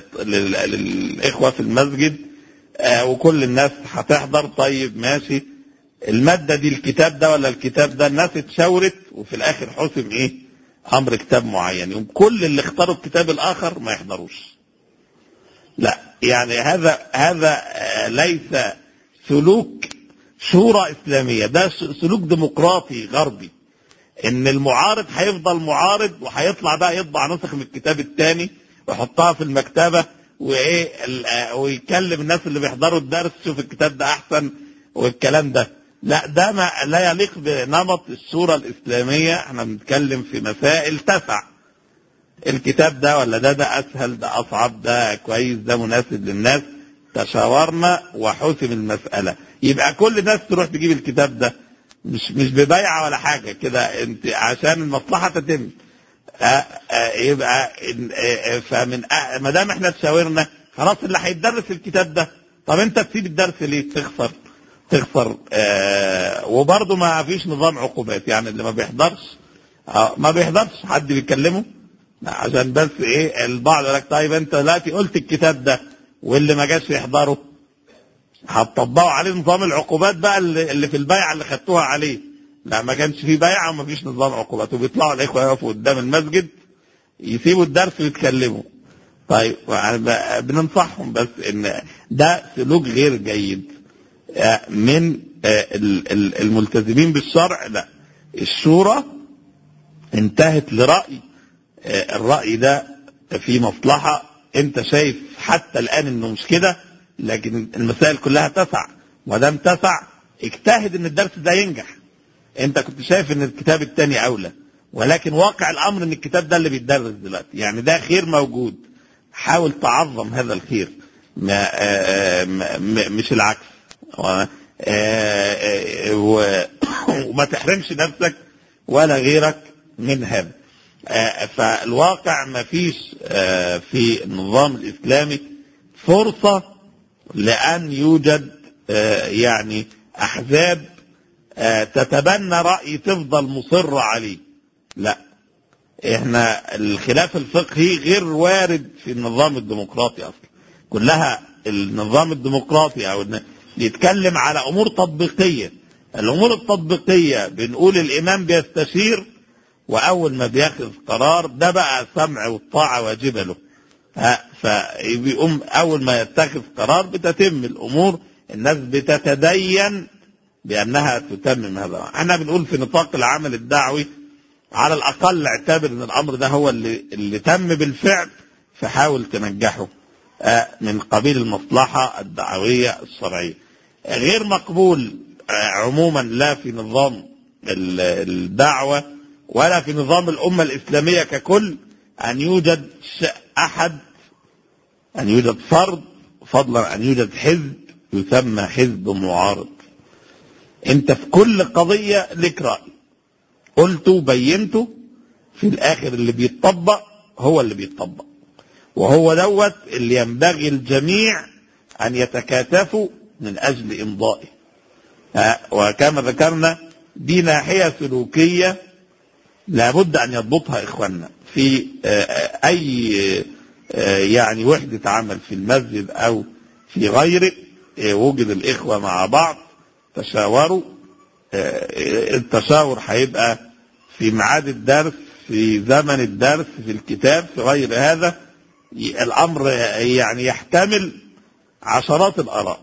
للاخوه في المسجد آه وكل الناس هتحضر طيب ماشي الماده دي الكتاب ده ولا الكتاب ده الناس اتشاورت وفي الاخر حسم ايه امر كتاب معين يوم كل اللي اختاروا الكتاب الاخر ما يحضروش لا يعني هذا هذا آه ليس سلوك شورى اسلاميه ده سلوك ديمقراطي غربي ان المعارض هيفضل معارض وهيطلع بقى يطبع نسخ من الكتاب الثاني ويحطها في المكتبه وايه ويكلم الناس اللي بيحضروا الدرس شوف الكتاب ده احسن والكلام ده لا ده ما لا يليق بنمط الصوره الاسلاميه احنا بنتكلم في مسائل تسع الكتاب ده ولا ده ده اسهل ده اصعب ده كويس ده مناسب للناس تشاورنا وحسم المساله يبقى كل الناس تروح تجيب الكتاب ده مش مش ببيعه ولا حاجه كده انت عشان المصلحه تتم آآ آآ يبقى فمن ما دام احنا تشاورنا خلاص اللي هيتدرس الكتاب ده طب انت تسيب الدرس ليه تخسر تخسر وبرضه ما فيش نظام عقوبات يعني اللي ما بيحضرش ما بيحضرش حد بيكلمه عشان بس ايه البعض يقول لك طيب انت دلوقتي قلت الكتاب ده واللي ما جاش يحضره هتطبقوا عليه نظام العقوبات بقى اللي في البيعه اللي خدتوها عليه لا ما كانش في بيعه وما فيش نظام عقوبات وبيطلعوا الاخوه يقفوا قدام المسجد يسيبوا الدرس ويتكلموا طيب بننصحهم بس ان ده سلوك غير جيد من الملتزمين بالشرع لا الشورى انتهت لرأي الرأي ده في مصلحة انت شايف حتى الآن انه مش كده لكن المسائل كلها تسع ما دام تسع اجتهد ان الدرس ده ينجح انت كنت شايف ان الكتاب الثاني اولى ولكن واقع الامر ان الكتاب ده اللي بيتدرس دلوقتي يعني ده خير موجود حاول تعظم هذا الخير ما آآ ما مش العكس وما تحرمش نفسك ولا غيرك من هذا فالواقع ما فيش في النظام الاسلامي فرصه لأن يوجد يعني أحزاب تتبنى رأي تفضل مصرة عليه لا احنا الخلاف الفقهي غير وارد في النظام الديمقراطي اصلا كلها النظام الديمقراطي او بيتكلم على امور تطبيقيه الامور التطبيقيه بنقول الامام بيستشير واول ما بياخذ قرار ده بقى سمع والطاعه واجبه له فبيقوم اول ما يتخذ قرار بتتم الامور الناس بتتدين بانها تتمم هذا احنا بنقول في نطاق العمل الدعوي على الاقل اعتبر ان الامر ده هو اللي, اللي تم بالفعل فحاول تنجحه من قبيل المصلحه الدعويه الشرعيه غير مقبول عموما لا في نظام الدعوه ولا في نظام الامه الاسلاميه ككل أن يوجد أحد أن يوجد فرد فضلا أن يوجد حزب يسمى حزب معارض أنت في كل قضية لك رأي قلته وبينته في الآخر اللي بيتطبق هو اللي بيتطبق وهو دوت اللي ينبغي الجميع أن يتكاتفوا من أجل إمضائه وكما ذكرنا دي ناحية سلوكية لابد أن يضبطها إخواننا في أي يعني وحدة عمل في المسجد أو في غيره وجد الإخوة مع بعض تشاوروا التشاور هيبقى في ميعاد الدرس في زمن الدرس في الكتاب في غير هذا الأمر يعني يحتمل عشرات الآراء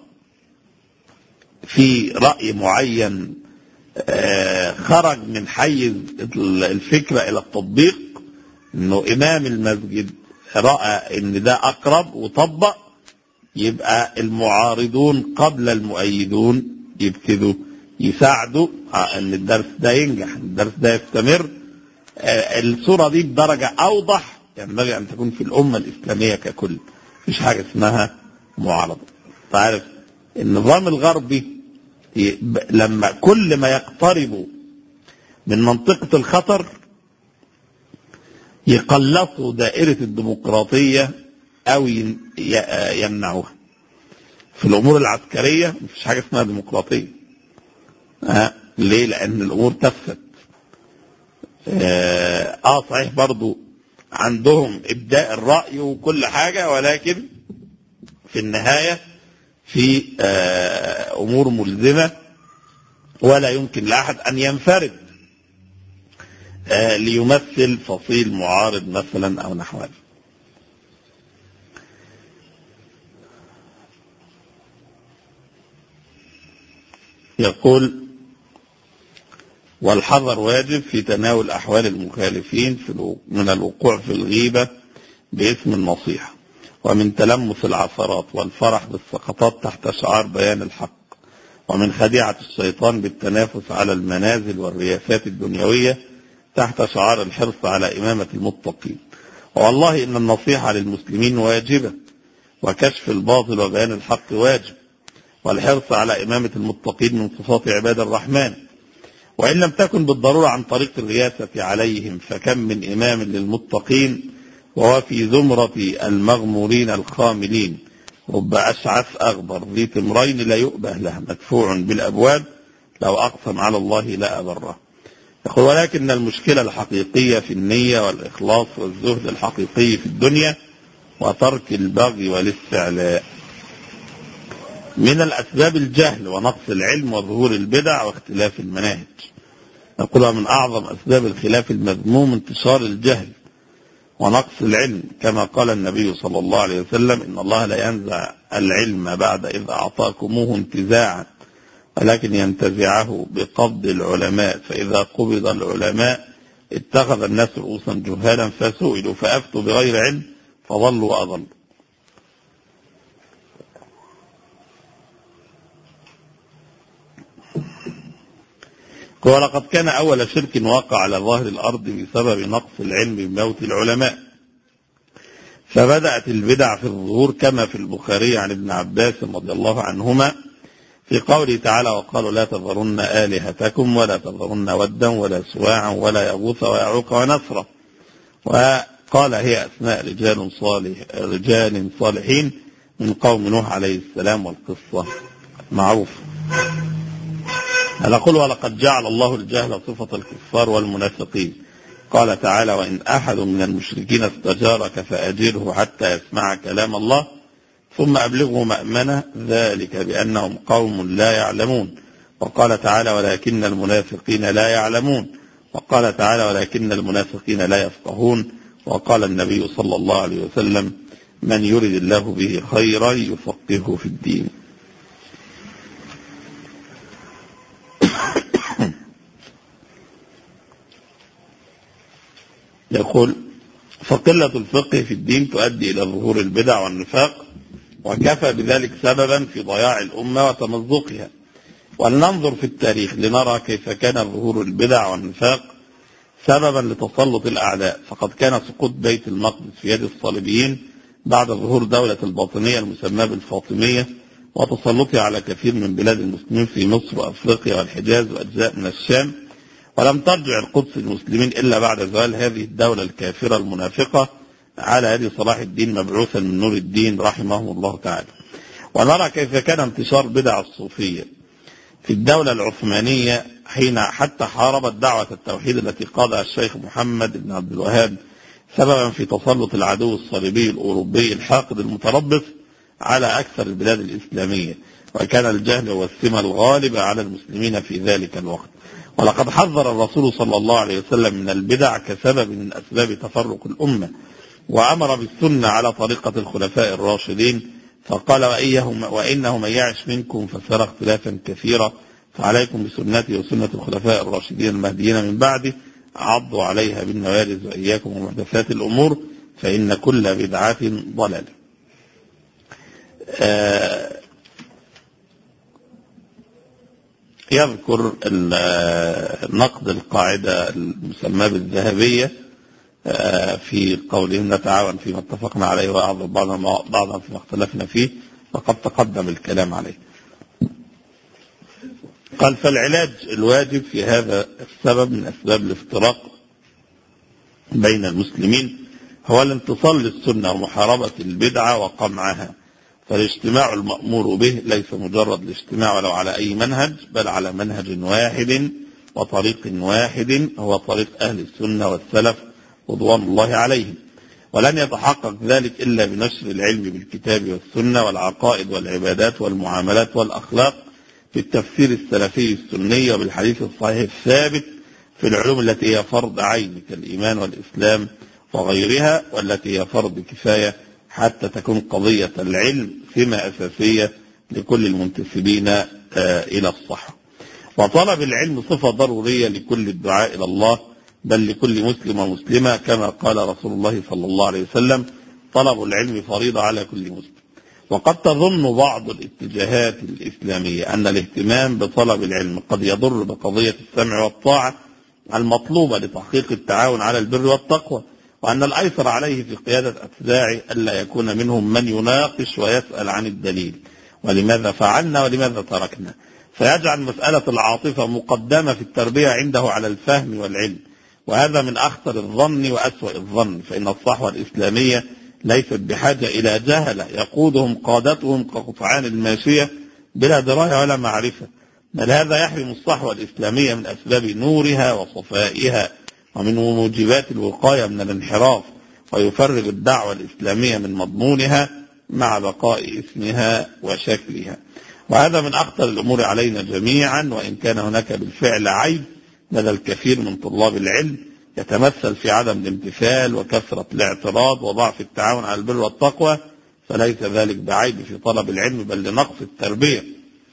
في رأي معين خرج من حيز الفكرة إلى التطبيق إنه إمام المسجد رأى إن ده أقرب وطبق يبقى المعارضون قبل المؤيدون يبتدوا يساعدوا ان الدرس ده ينجح الدرس ده يستمر الصورة دي بدرجة أوضح ينبغي أن تكون في الأمة الإسلامية ككل مفيش حاجة اسمها معارضة تعرف النظام الغربي لما كل ما يقتربوا من منطقة الخطر يقلصوا دائرة الديمقراطية أو يمنعوها في الأمور العسكرية مفيش حاجة اسمها ديمقراطية آه ليه لأن الأمور تفسد آه, آه صحيح برضو عندهم إبداء الرأي وكل حاجة ولكن في النهاية في آه أمور ملزمة ولا يمكن لأحد أن ينفرد آه ليمثل فصيل معارض مثلا أو نحو هذا يقول والحذر واجب في تناول أحوال المخالفين في من الوقوع في الغيبة باسم النصيحة ومن تلمس العثرات والفرح بالسقطات تحت شعار بيان الحق ومن خديعة الشيطان بالتنافس على المنازل والرياسات الدنيوية تحت شعار الحرص على إمامة المتقين والله إن النصيحة للمسلمين واجبة وكشف الباطل وبيان الحق واجب والحرص على إمامة المتقين من صفات عباد الرحمن وإن لم تكن بالضرورة عن طريق الرياسة عليهم فكم من إمام للمتقين وهو في زمرة المغمورين الخاملين رب أشعث أغبر ذي تمرين لا يؤبه له مدفوع بالأبواب لو أقسم على الله لا أبره يقول ولكن المشكلة الحقيقية في النية والإخلاص والزهد الحقيقي في الدنيا وترك البغي والاستعلاء من الأسباب الجهل ونقص العلم وظهور البدع واختلاف المناهج نقولها من أعظم أسباب الخلاف المذموم انتشار الجهل ونقص العلم كما قال النبي صلى الله عليه وسلم إن الله لا ينزع العلم بعد إذ أعطاكموه انتزاعا ولكن ينتزعه بقبض العلماء فإذا قبض العلماء اتخذ الناس رؤوسا جهالا فسئلوا فأفتوا بغير علم فضلوا وأضلوا ولقد كان أول شرك واقع على ظاهر الأرض بسبب نقص العلم بموت العلماء فبدأت البدع في الظهور كما في البخاري عن ابن عباس رضي الله عنهما في قوله تعالى وقالوا لا تذرن آلهتكم ولا تذرن ودا ولا سواعا ولا يغوث ويعوق ونسرا وقال هي أسماء رجال صالح رجال صالحين من قوم نوح عليه السلام والقصة معروفة نقول ولقد جعل الله الجهل صفة الكفار والمنافقين قال تعالى وإن أحد من المشركين استجارك فأجره حتى يسمع كلام الله ثم أبلغه مأمنة ذلك بأنهم قوم لا يعلمون وقال تعالى ولكن المنافقين لا يعلمون وقال تعالى ولكن المنافقين لا يفقهون وقال النبي صلى الله عليه وسلم من يرد الله به خيرا يفقهه في الدين يقول فقلة الفقه في الدين تؤدي إلى ظهور البدع والنفاق وكفى بذلك سببا في ضياع الأمة وتمزقها ولننظر في التاريخ لنرى كيف كان ظهور البدع والنفاق سببا لتسلط الأعداء فقد كان سقوط بيت المقدس في يد الصليبيين بعد ظهور دولة الباطنية المسماة بالفاطمية وتسلطها على كثير من بلاد المسلمين في مصر وأفريقيا والحجاز وأجزاء من الشام ولم ترجع القدس المسلمين إلا بعد زوال هذه الدولة الكافرة المنافقة على يد صلاح الدين مبعوثا من نور الدين رحمه الله تعالى ونرى كيف كان انتشار بدع الصوفية في الدولة العثمانية حين حتى حاربت دعوة التوحيد التي قادها الشيخ محمد بن عبد الوهاب سببا في تسلط العدو الصليبي الأوروبي الحاقد المتربص على أكثر البلاد الإسلامية وكان الجهل هو السمة الغالبة على المسلمين في ذلك الوقت ولقد حذر الرسول صلى الله عليه وسلم من البدع كسبب من أسباب تفرق الأمة وأمر بالسنة على طريقة الخلفاء الراشدين فقال وإنه من يعش منكم فسيرى اختلافا كثيرا فعليكم بسنتي وسنة الخلفاء الراشدين المهديين من بعدي عضوا عليها بالنوارز وإياكم ومحدثات الأمور فإن كل بدعة ضلال آه يذكر نقد القاعدة المسماة بالذهبية في قولهم نتعاون فيما اتفقنا عليه وأعظم بعضا بعضا فيما اختلفنا فيه وقد تقدم الكلام عليه قال فالعلاج الواجب في هذا السبب من أسباب الافتراق بين المسلمين هو الانتصار للسنة ومحاربة البدعة وقمعها فالاجتماع المأمور به ليس مجرد الاجتماع ولو على أي منهج بل على منهج واحد وطريق واحد هو طريق أهل السنة والسلف رضوان الله عليهم ولن يتحقق ذلك إلا بنشر العلم بالكتاب والسنة والعقائد والعبادات والمعاملات والأخلاق بالتفسير السلفي السني وبالحديث الصحيح الثابت في العلوم التي هي فرض عين كالإيمان والإسلام وغيرها والتي هي فرض كفاية حتى تكون قضية العلم سمة أساسية لكل المنتسبين إلى الصحة وطلب العلم صفة ضرورية لكل الدعاء إلى الله بل لكل مسلم ومسلمة كما قال رسول الله صلى الله عليه وسلم طلب العلم فريضة على كل مسلم وقد تظن بعض الاتجاهات الإسلامية أن الاهتمام بطلب العلم قد يضر بقضية السمع والطاعة المطلوبة لتحقيق التعاون على البر والتقوى وأن الأيسر عليه في قيادة أتباعه ألا يكون منهم من يناقش ويسأل عن الدليل ولماذا فعلنا ولماذا تركنا فيجعل مسألة العاطفة مقدمة في التربية عنده على الفهم والعلم وهذا من أخطر الظن وأسوأ الظن فإن الصحوة الإسلامية ليست بحاجة إلى جهلة يقودهم قادتهم كقطعان الماشية بلا دراية ولا معرفة بل هذا يحرم الصحوة الإسلامية من أسباب نورها وصفائها ومن موجبات الوقاية من الانحراف ويفرغ الدعوة الإسلامية من مضمونها مع بقاء اسمها وشكلها وهذا من أخطر الأمور علينا جميعا وإن كان هناك بالفعل عيب لدى الكثير من طلاب العلم يتمثل في عدم الامتثال وكثرة الاعتراض وضعف التعاون على البر والتقوى فليس ذلك بعيب في طلب العلم بل لنقص التربية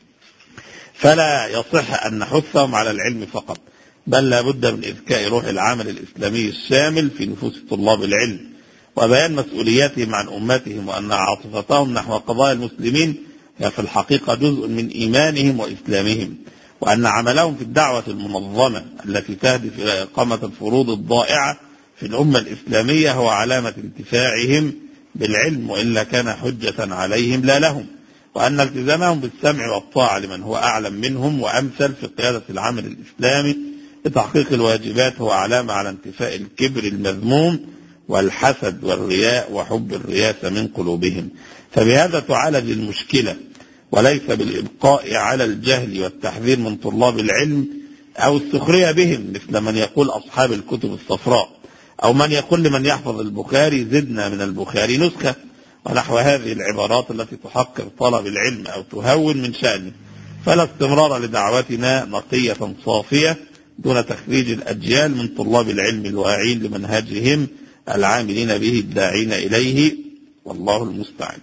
فلا يصح أن نحثهم على العلم فقط بل لا بد من إذكاء روح العمل الإسلامي الشامل في نفوس طلاب العلم وبيان مسؤولياتهم عن أمتهم وأن عاطفتهم نحو قضايا المسلمين هي في الحقيقة جزء من إيمانهم وإسلامهم وأن عملهم في الدعوة المنظمة التي تهدف إلى إقامة الفروض الضائعة في الأمة الإسلامية هو علامة انتفاعهم بالعلم وإلا كان حجة عليهم لا لهم وأن التزامهم بالسمع والطاعة لمن هو أعلم منهم وأمثل في قيادة العمل الإسلامي لتحقيق الواجبات هو علامة على انتفاء الكبر المذموم والحسد والرياء وحب الرياسة من قلوبهم فبهذا تعالج المشكلة وليس بالإبقاء على الجهل والتحذير من طلاب العلم أو السخرية بهم مثل من يقول أصحاب الكتب الصفراء أو من يقول لمن يحفظ البخاري زدنا من البخاري نسخة ونحو هذه العبارات التي تحقر طلب العلم أو تهون من شأنه فلا استمرار لدعوتنا نقية صافية دون تخريج الأجيال من طلاب العلم الواعين لمنهجهم العاملين به الداعين إليه والله المستعان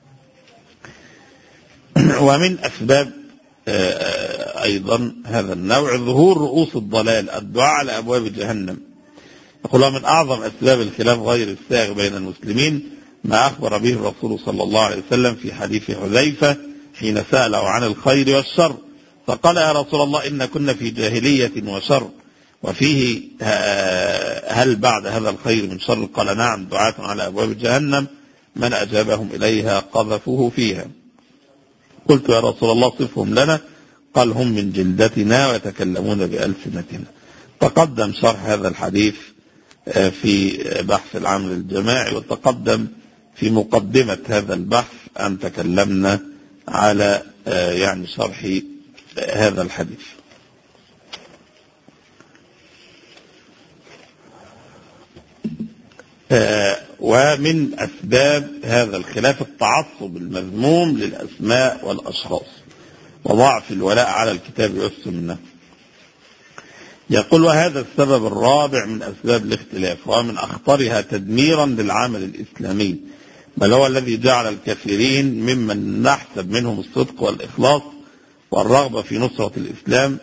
ومن أسباب أيضا هذا النوع ظهور رؤوس الضلال الدعاء على أبواب جهنم يقول من أعظم أسباب الخلاف غير الساغ بين المسلمين ما أخبر به الرسول صلى الله عليه وسلم في حديث حذيفة حين سأله عن الخير والشر فقال يا رسول الله إن كنا في جاهلية وشر وفيه هل بعد هذا الخير من شر قال نعم دعاة على أبواب جهنم من أجابهم إليها قذفوه فيها قلت يا رسول الله صفهم لنا قال هم من جلدتنا ويتكلمون بألسنتنا تقدم شرح هذا الحديث في بحث العمل الجماعي وتقدم في مقدمة هذا البحث أن تكلمنا على يعني شرح هذا الحديث آه، ومن أسباب هذا الخلاف التعصب المذموم للأسماء والأشخاص وضعف الولاء على الكتاب والسنة يقول وهذا السبب الرابع من أسباب الاختلاف ومن أخطرها تدميرا للعمل الإسلامي بل هو الذي جعل الكثيرين ممن نحسب منهم الصدق والإخلاص والرغبة في نصرة الإسلام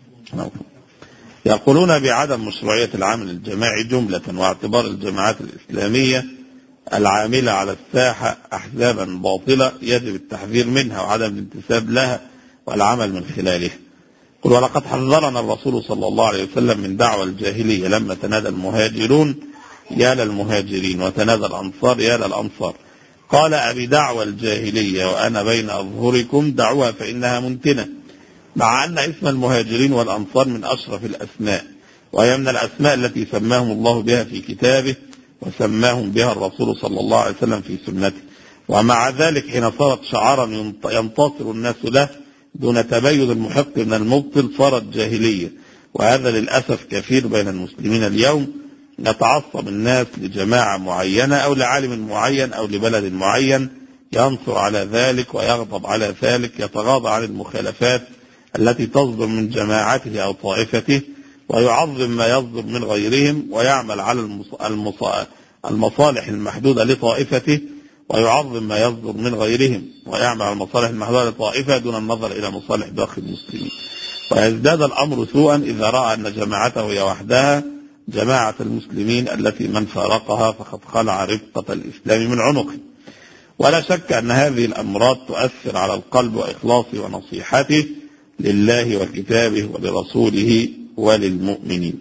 يقولون بعدم مشروعية العمل الجماعي جملة واعتبار الجماعات الإسلامية العاملة على الساحة أحزابا باطلة يجب التحذير منها وعدم الانتساب لها والعمل من خلالها قل ولقد حذرنا الرسول صلى الله عليه وسلم من دعوة الجاهلية لما تنادى المهاجرون يا للمهاجرين وتنادى الأنصار يا للأنصار قال أبي دعوة الجاهلية وأنا بين أظهركم دعوها فإنها منتنة مع أن اسم المهاجرين والأنصار من أشرف الأسماء وهي من الأسماء التي سماهم الله بها في كتابه وسماهم بها الرسول صلى الله عليه وسلم في سنته ومع ذلك حين صارت شعارا ينتصر الناس له دون تبين المحق من المبطل صارت جاهلية وهذا للأسف كثير بين المسلمين اليوم يتعصب الناس لجماعة معينة أو لعالم معين أو لبلد معين ينصر على ذلك ويغضب على ذلك يتغاضى عن المخالفات التي تصدر من جماعته أو طائفته ويعظم ما يصدر من غيرهم ويعمل على المصالح المحدودة لطائفته ويعظم ما يصدر من غيرهم ويعمل على المصالح المحدودة لطائفة دون النظر إلى مصالح باقي المسلمين ويزداد الأمر سوءا إذا رأى أن جماعته هي وحدها جماعة المسلمين التي من فارقها فقد خلع رفقة الإسلام من عنقه ولا شك أن هذه الأمراض تؤثر على القلب وإخلاصه ونصيحته لله وكتابه ولرسوله وللمؤمنين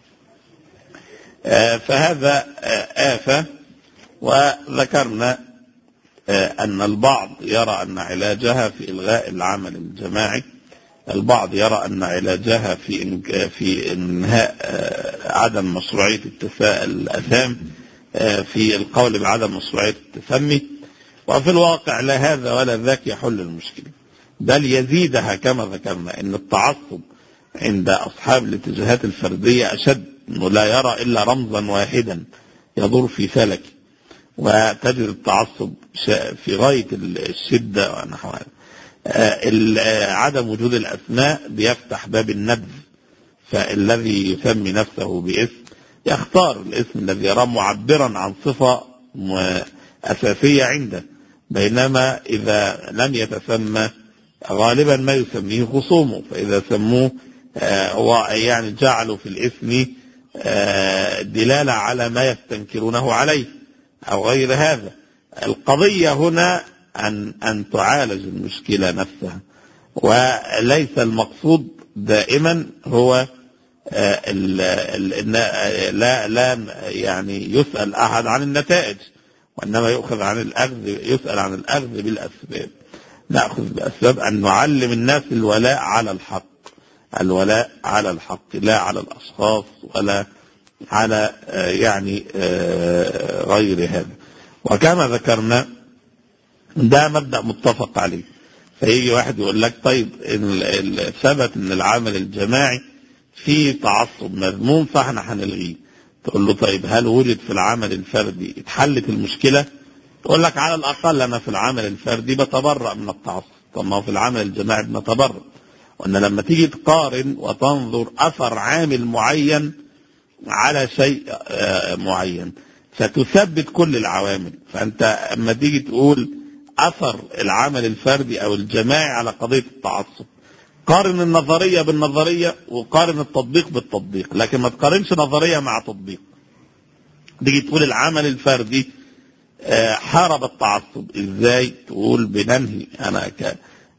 آه، فهذا آه، آفة وذكرنا آه، أن البعض يرى أن علاجها في إلغاء العمل الجماعي البعض يرى أن علاجها في في إنهاء عدم مشروعية الأثام في القول بعدم مشروعية التسمي وفي الواقع لا هذا ولا ذاك يحل المشكلة بل يزيدها كما ذكرنا ان التعصب عند اصحاب الاتجاهات الفردية اشد انه لا يرى الا رمزا واحدا يدور في فلك وتجد التعصب في غاية الشدة ونحو هذا عدم وجود الاسماء بيفتح باب النبذ فالذي يسمي نفسه باسم يختار الاسم الذي يراه معبرا عن صفة أساسية عنده بينما إذا لم يتسمى غالبا ما يسميه خصومه فإذا سموه آه يعني جعلوا في الاسم آه دلالة على ما يستنكرونه عليه أو غير هذا القضية هنا أن, أن تعالج المشكلة نفسها وليس المقصود دائما هو آه ال ال لا لا يعني يسأل أحد عن النتائج وإنما يؤخذ عن الأخذ يسأل عن الأخذ بالأسباب نأخذ بأسباب أن نعلم الناس الولاء على الحق الولاء على الحق لا على الأشخاص ولا على يعني غير هذا وكما ذكرنا ده مبدأ متفق عليه فيجي واحد يقول لك طيب ثبت ان العمل الجماعي فيه تعصب مذموم فاحنا هنلغيه تقول له طيب هل وجد في العمل الفردي اتحلت المشكله يقول لك على الأقل أنا في العمل الفردي بتبرأ من التعصب طب ما هو في العمل الجماعي بنتبرأ وأن لما تيجي تقارن وتنظر أثر عامل معين على شيء معين ستثبت كل العوامل فأنت أما تيجي تقول أثر العمل الفردي أو الجماعي على قضية التعصب قارن النظرية بالنظرية وقارن التطبيق بالتطبيق لكن ما تقارنش نظرية مع تطبيق تيجي تقول العمل الفردي حارب التعصب ازاي تقول بننهي انا ك...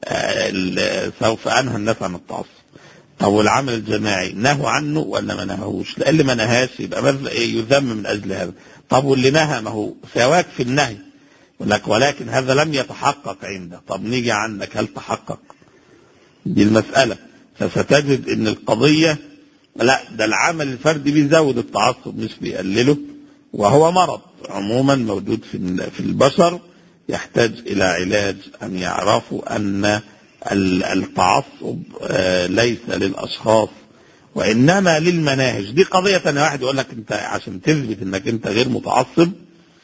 سوف انهى الناس عن التعصب طب والعمل الجماعي نهوا عنه ولا ما نهوش لان ما نهاش يبقى يذم من اجل هذا طب واللي نهى ما هو سواك في النهي يقول لك ولكن هذا لم يتحقق عنده طب نيجي عندك هل تحقق دي المسألة فستجد ان القضية لا ده العمل الفردي بيزود التعصب مش بيقلله وهو مرض عموما موجود في في البشر يحتاج إلى علاج أن يعرفوا أن التعصب ليس للأشخاص وإنما للمناهج دي قضية تانية واحد يقول لك أنت عشان تثبت أنك أنت غير متعصب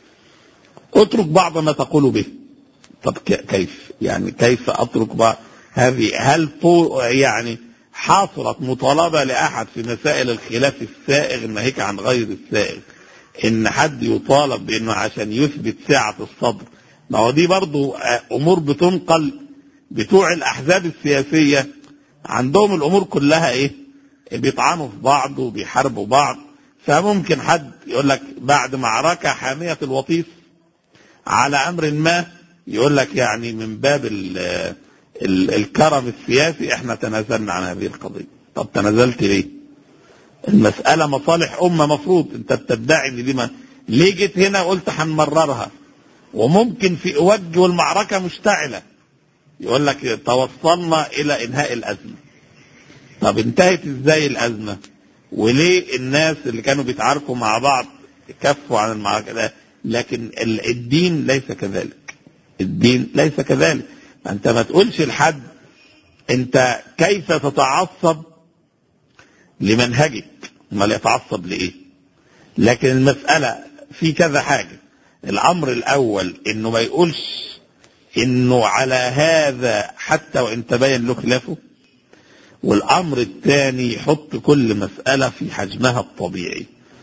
اترك بعض ما تقول به طب ك- كيف يعني كيف أترك بعض هذه هل طو يعني حصلت مطالبة لأحد في مسائل الخلاف السائغ الناهيك عن غير السائغ إن حد يطالب بأنه عشان يثبت سعة الصدر ما هو دي برضو آه، أمور بتنقل بتوع الأحزاب السياسية عندهم الأمور كلها إيه بيطعنوا في بعض وبيحاربوا بعض فممكن حد يقول لك بعد معركة حامية الوطيس على أمر ما يقول لك يعني من باب ال ال الكرم السياسي احنا تنازلنا عن هذه القضية طب تنازلت ليه المسألة مصالح أمة مفروض انت بتدعي ان دي ما ليه جيت هنا قلت هنمررها وممكن في وجه والمعركة مشتعلة يقول لك توصلنا إلى إنهاء الأزمة طب انتهت ازاي الأزمة وليه الناس اللي كانوا بيتعاركوا مع بعض كفوا عن المعركة ده لكن ال- الدين ليس كذلك الدين ليس كذلك انت ما تقولش لحد انت كيف تتعصب لمنهجك امال يتعصب لايه لكن المسألة في كذا حاجة الامر الاول انه ما يقولش انه على هذا حتى وان تبين له خلافه والامر الثاني يحط كل مسألة في حجمها الطبيعي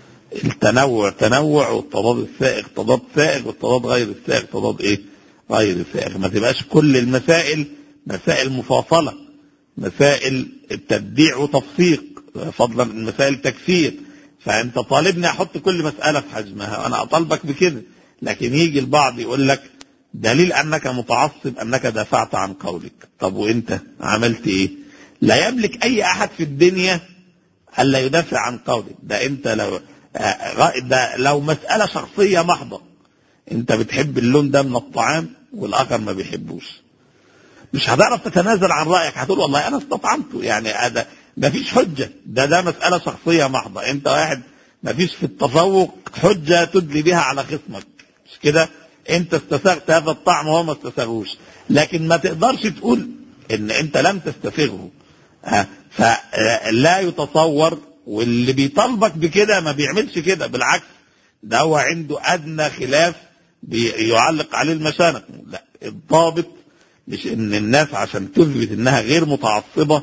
التنوع تنوع والتضاد السائغ تضاد سائغ والتضاد غير السائغ تضاد ايه غير سائغ ما تبقاش كل المسائل مسائل مفاصلة مسائل تبديع وتفسيق فضلا من مسائل تكفير فانت طالبني احط كل مسألة في حجمها انا اطالبك بكده لكن يجي البعض يقول لك دليل انك متعصب انك دافعت عن قولك طب وانت عملت ايه لا يملك اي احد في الدنيا الا يدافع عن قولك ده انت لو آه، ده لو مسألة شخصية محضة انت بتحب اللون ده من الطعام والاخر ما بيحبوش مش هتعرف تتنازل عن رأيك هتقول والله انا استطعمته يعني هذا ما فيش حجة ده ده مسألة شخصية محضة انت واحد ما فيش في التفوق حجة تدلي بها على خصمك مش كده انت استساغت هذا الطعم وهو ما استساغوش لكن ما تقدرش تقول ان انت لم تستساغه آه، فلا يتصور واللي بيطالبك بكده ما بيعملش كده بالعكس ده هو عنده ادنى خلاف بيعلق عليه المشانق لا الضابط مش ان الناس عشان تثبت انها غير متعصبة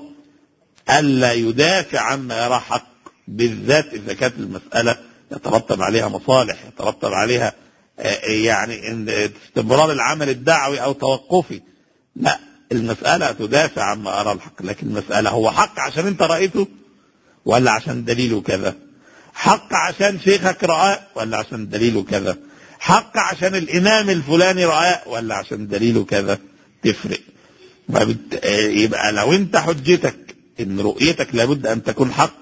الا يدافع عما يرى حق بالذات اذا كانت المسألة يترتب عليها مصالح يترتب عليها آه، يعني إن استمرار العمل الدعوي او توقفي لا المسألة تدافع عما أرى الحق لكن المسألة هو حق عشان أنت رأيته ولا عشان دليله كذا حق عشان شيخك رآه ولا عشان دليله كذا حق عشان الإمام الفلاني رآه ولا عشان دليله كذا تفرق فبت- آه، يبقى لو أنت حجتك إن رؤيتك لابد أن تكون حق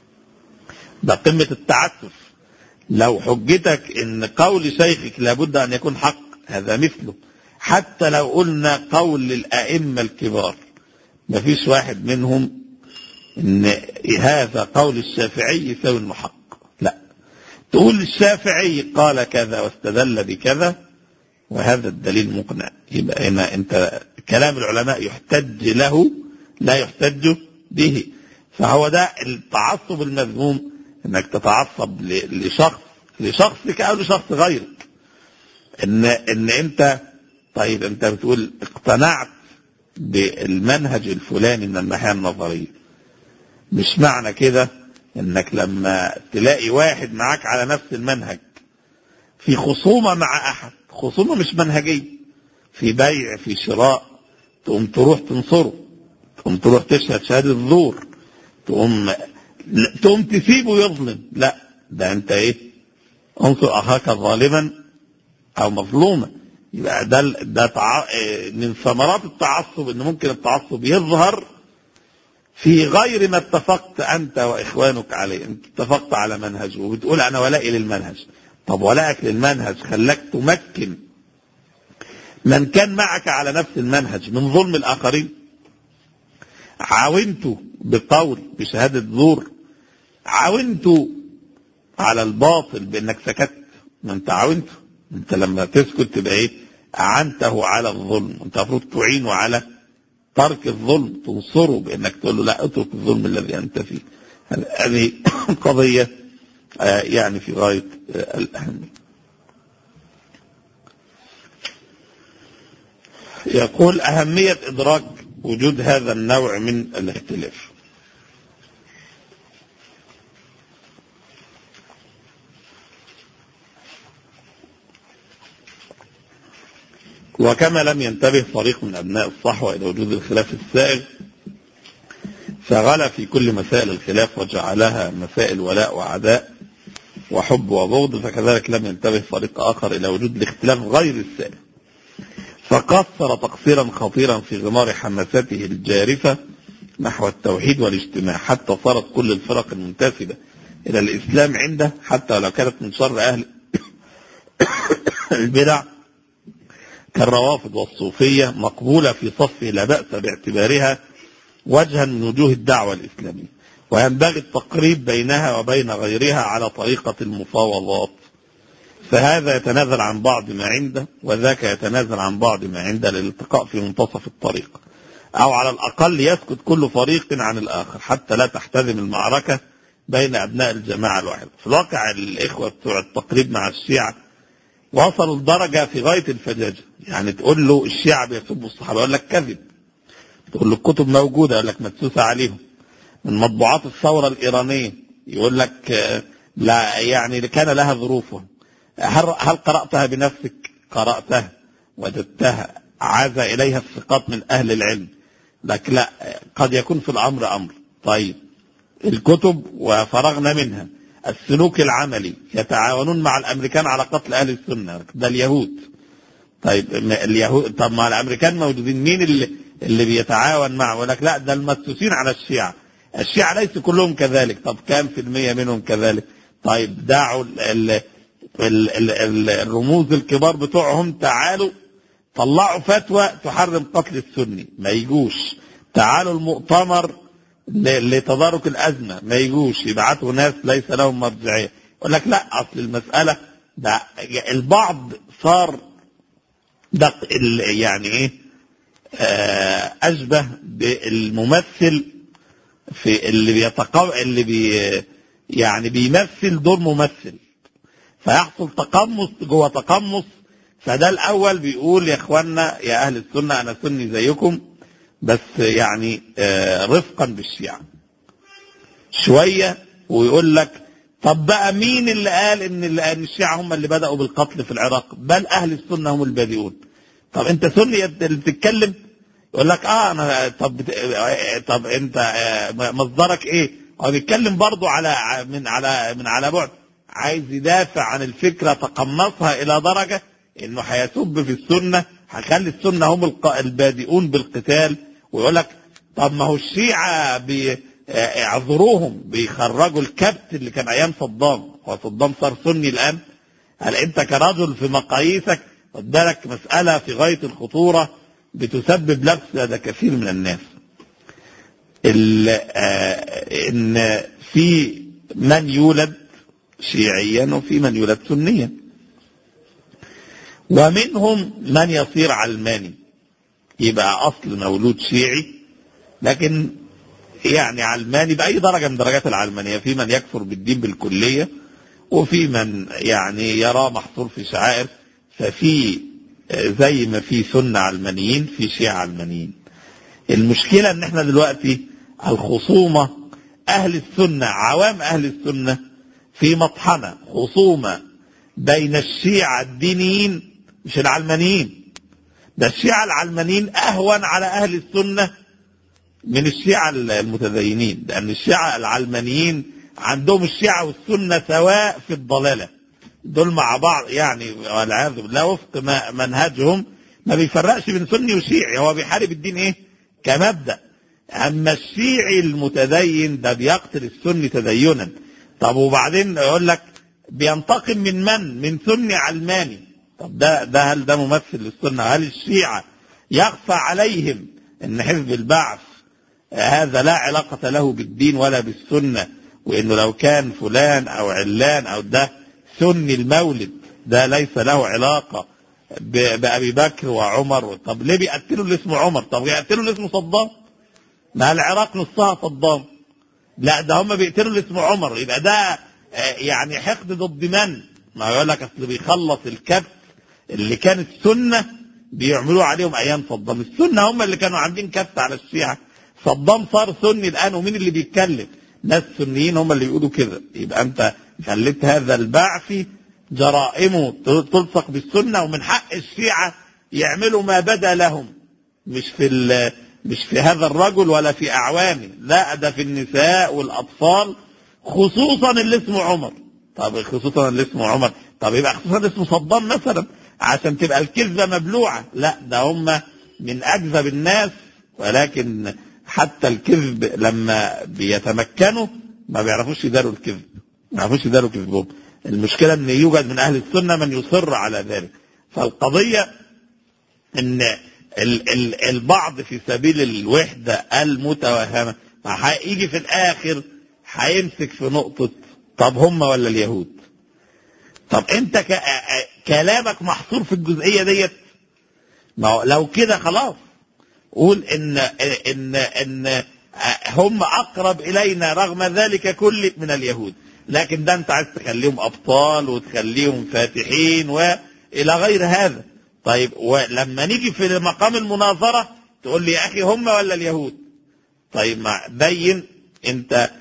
ده قمة التعسف لو حجتك ان قول شيخك لابد ان يكون حق هذا مثله حتى لو قلنا قول للائمه الكبار ما فيش واحد منهم ان هذا قول الشافعي يساوي المحق لا تقول الشافعي قال كذا واستدل بكذا وهذا الدليل مقنع يبقى هنا انت كلام العلماء يحتج له لا يحتج به فهو ده التعصب المذموم انك تتعصب ل- لشخص لشخصك او لشخص غيرك ان ان انت طيب انت بتقول اقتنعت بالمنهج الفلاني من الناحيه النظريه مش معنى كده انك لما تلاقي واحد معاك على نفس المنهج في خصومه مع احد خصومه مش منهجيه في بيع في شراء تقوم تروح تنصره تقوم تروح تشهد شهاده الزور تقوم لا، تقوم تسيبه يظلم لا ده انت ايه انصر اخاك ظالما او مظلوما يبقى ده ده تع... إيه، من ثمرات التعصب ان ممكن التعصب يظهر في غير ما اتفقت انت واخوانك عليه انت اتفقت على منهج وبتقول انا ولائي للمنهج طب ولائك للمنهج خلاك تمكن من كان معك على نفس المنهج من ظلم الاخرين عاونته بقول بشهادة زور عاونته على الباطل بانك سكت ما انت عاونته انت لما تسكت تبقى ايه اعنته على الظلم انت المفروض تعينه على ترك الظلم تنصره بانك تقول له لا اترك الظلم الذي انت فيه هذه قضية آه، يعني في غاية آه، الأهمية يقول أهمية إدراك وجود هذا النوع من الاختلاف وكما لم ينتبه فريق من أبناء الصحوة إلى وجود الخلاف السائغ فغلا في كل مسائل الخلاف وجعلها مسائل ولاء وعداء وحب وبغض فكذلك لم ينتبه فريق آخر إلى وجود الاختلاف غير السائغ فقصر تقصيرا خطيرا في غمار حماسته الجارفة نحو التوحيد والاجتماع حتى صارت كل الفرق المنتسبة إلى الإسلام عنده حتى لو كانت من شر أهل البدع كالروافض والصوفية مقبولة في صفه لا بأس باعتبارها وجها من وجوه الدعوة الإسلامية وينبغي التقريب بينها وبين غيرها على طريقة المفاوضات فهذا يتنازل عن بعض ما عنده وذاك يتنازل عن بعض ما عنده للالتقاء في منتصف الطريق أو على الأقل يسكت كل فريق عن الآخر حتى لا تحتدم المعركة بين أبناء الجماعة الواحدة في الواقع الإخوة بتوع التقريب مع الشيعة وصلوا لدرجة في غاية الفجاجة يعني تقول له الشيعة بيسبوا الصحابة يقول لك كذب تقول له الكتب موجودة يقول لك مدسوسة عليهم من مطبوعات الثورة الإيرانية يقول لك آه، لا يعني كان لها ظروفها هل هل قرأتها بنفسك؟ قرأتها وجدتها عاز إليها الثقات من أهل العلم لكن لا قد يكون في الأمر أمر طيب الكتب وفرغنا منها السلوك العملي يتعاونون مع الأمريكان على قتل أهل السنة ده اليهود طيب اليهود طب ما الأمريكان موجودين مين اللي اللي بيتعاون معه يقول لك لا ده المسوسين على الشيعة الشيعة ليس كلهم كذلك طب كام في المية منهم كذلك طيب دعوا ال ال ال ال الرموز الكبار بتوعهم تعالوا طلعوا فتوى تحرم قتل السني ما يجوش تعالوا المؤتمر لتدارك الأزمة ما يجوش يبعتوا ناس ليس لهم مرجعية يقول لك لا أصل المسألة ده البعض صار ده يعني ايه آه، أشبه بالممثل في اللي بيتقو اللي بي يعني بيمثل دور ممثل فيحصل تقمص جوه تقمص فده الاول بيقول يا اخوانا يا اهل السنه انا سني زيكم بس يعني آه، رفقا بالشيعه شويه ويقول لك طب بقى مين اللي قال ان ان الشيعه هم اللي بداوا بالقتل في العراق بل اهل السنه هم البادئون طب انت سني اللي بتتكلم يقول لك اه انا طب طب انت آه، مصدرك ايه هو بيتكلم برضه على من على من على بعد عايز يدافع عن الفكره تقمصها الى درجه انه هيسب في السنه هيخلي السنه هم البادئون بالقتال ويقول لك طب ما هو الشيعه بي اعذروهم بيخرجوا الكبت اللي كان ايام صدام هو صدام صار سني الان هل انت كرجل في مقاييسك خد بالك مساله في غايه الخطوره بتسبب لبس لدى كثير من الناس ان في من يولد شيعيا وفي من يولد سنيا ومنهم من يصير علماني يبقى اصل مولود شيعي لكن يعني علماني باي درجه من درجات العلمانيه في من يكفر بالدين بالكليه وفي من يعني يراه محصور في شعائر ففي زي ما في سنة علمانيين في شيعة علمانيين المشكلة ان احنا دلوقتي الخصومة اهل السنة عوام اهل السنة في مطحنة خصومة بين الشيعة الدينيين مش العلمانيين ده الشيعة العلمانيين اهون على اهل السنة من الشيعة المتدينين لان الشيعة العلمانيين عندهم الشيعة والسنة سواء في الضلالة دول مع بعض يعني والعياذ بالله وفق ما منهجهم ما بيفرقش بين سني وشيعي هو بيحارب الدين ايه كمبدا اما الشيعي المتدين ده بيقتل السني تدينا طب وبعدين يقول لك بينتقم من من من سني علماني طب ده ده هل ده ممثل للسنه هل الشيعه يخفى عليهم ان حزب البعث هذا لا علاقه له بالدين ولا بالسنه وانه لو كان فلان او علان او ده سني المولد ده ليس له علاقة بأبي بكر وعمر طب ليه بيقتلوا اللي اسمه عمر طب يقتلوا اللي اسمه صدام ما العراق نصها صدام لا ده هم بيقتلوا اللي اسمه عمر يبقى ده آه، يعني حقد ضد من ما يقول لك اصل بيخلص الكبت اللي كانت سنه بيعملوه عليهم ايام صدام السنه هم اللي كانوا عاملين كبت على الشيعه صدام صار سني الان ومين اللي بيتكلم ناس سنيين هم اللي بيقولوا كده يبقى انت خليت هذا البعثي جرائمه تلصق بالسنه ومن حق الشيعه يعملوا ما بدا لهم مش في ال- مش في هذا الرجل ولا في اعوانه لا ده في النساء والاطفال خصوصا اللي اسمه عمر طب خصوصا اللي اسمه عمر طب يبقى خصوصا اللي اسمه صدام مثلا عشان تبقى الكذبه مبلوعه لا ده هم من اكذب الناس ولكن حتى الكذب لما بيتمكنوا ما بيعرفوش يداروا الكذب ما بيعرفوش يداروا كذبهم المشكله ان يوجد من اهل السنه من يصر على ذلك فالقضيه ان ال ال البعض في سبيل الوحده المتوهمه هيجي في الاخر هيمسك في نقطه طب هم ولا اليهود طب انت ك- كلامك محصور في الجزئيه ديت ما هو لو كده خلاص قول ان ان ان هم اقرب الينا رغم ذلك كله من اليهود لكن ده انت عايز تخليهم ابطال وتخليهم فاتحين والى غير هذا طيب ولما نيجي في مقام المناظره تقول لي يا اخي هم ولا اليهود طيب ما بين انت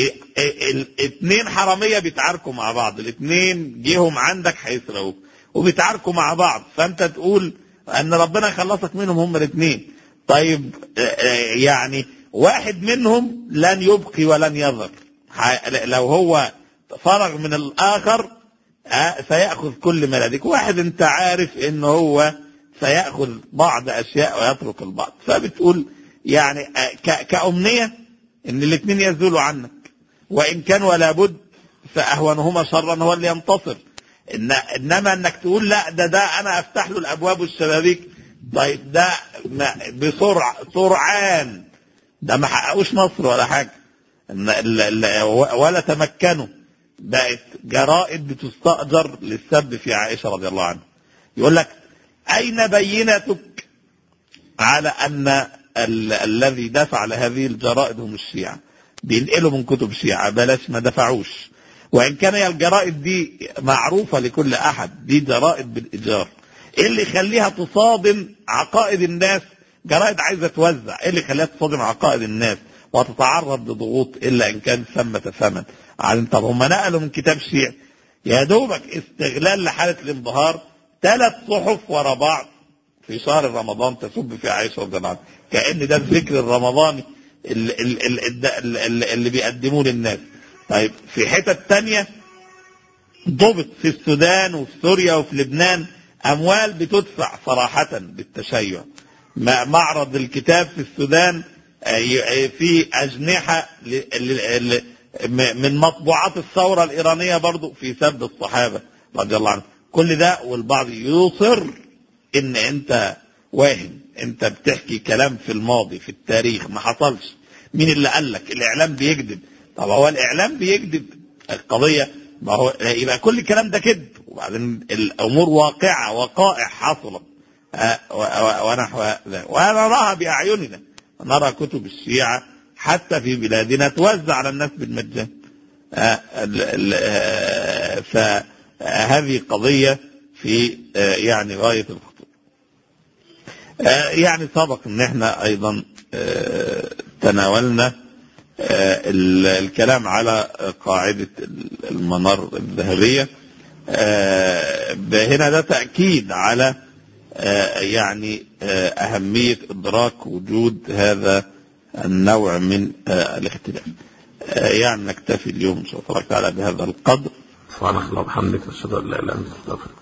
الاثنين حراميه بيتعاركوا مع بعض الاثنين جيهم عندك هيسرقوك وبيتعاركوا مع بعض فانت تقول ان ربنا خلصك منهم هم الاثنين طيب آه، آه، يعني واحد منهم لن يبقي ولن يذر ح- لو هو فرغ من الاخر آه، سيأخذ كل ما لديك واحد انت عارف ان هو سيأخذ بعض اشياء ويترك البعض فبتقول يعني آه، ك- كأمنية ان الاثنين يزولوا عنك وان كان ولا بد فاهونهما شرا هو اللي ينتصر إن انما انك تقول لا ده ده انا افتح له الابواب والشبابيك طيب ده ما- بسرعه سرعان ده ما حققوش مصر ولا حاجه إن ال- ال- ولا تمكنوا بقت جرائد بتستأجر للسب في عائشه رضي الله عنها يقول لك اين بينتك على ان ال- الذي دفع لهذه الجرائد هم الشيعة بينقلوا من كتب الشيعة بلاش ما دفعوش وإن كان هي الجرائد دي معروفة لكل أحد دي جرائد بالإيجار إيه اللي يخليها تصادم عقائد الناس جرائد عايزة توزع إيه اللي يخليها تصادم عقائد الناس وتتعرض لضغوط إلا إن كان ثمة ثمن عن طب هم نقلوا من كتاب شيعي يا دوبك استغلال لحالة الانبهار ثلاث صحف ورا بعض في شهر رمضان تسب في عائشة رضي الله عنها كأن ده الذكر الرمضاني اللي, اللي, اللي, اللي بيقدموه للناس طيب في حتت تانية ضبط في السودان وفي سوريا وفي لبنان أموال بتدفع صراحة بالتشيع م- معرض الكتاب في السودان آه، ي- في أجنحة ل- ل- ل- م- من مطبوعات الثورة الإيرانية برضو في سب الصحابة رضي الله عنهم كل ده والبعض يصر ان انت واهم انت بتحكي كلام في الماضي في التاريخ ما حصلش مين اللي قال لك الاعلام بيكذب طب هو الاعلام بيكذب القضيه ما هو يبقى كل الكلام ده كذب وبعدين الامور واقعه وقائع حصلت آه، و- و- ونحو ذلك ونراها باعيننا نرى كتب الشيعه حتى في بلادنا توزع على الناس بالمجان آه، ال- ال- آه، فهذه قضية في آه، يعني غاية الخطورة آه، يعني سبق ان احنا ايضا آه، تناولنا آه، ال- الكلام على قاعدة المنار الذهبية آه، هنا ده تأكيد على آه، يعني آه، أهمية إدراك وجود هذا النوع من آه، الاختلاف آه، يعني نكتفي اليوم إن شاء الله تعالى بهذا القدر
سبحانك اللهم وبحمدك اشهد ان لا اله الا انت استغفرك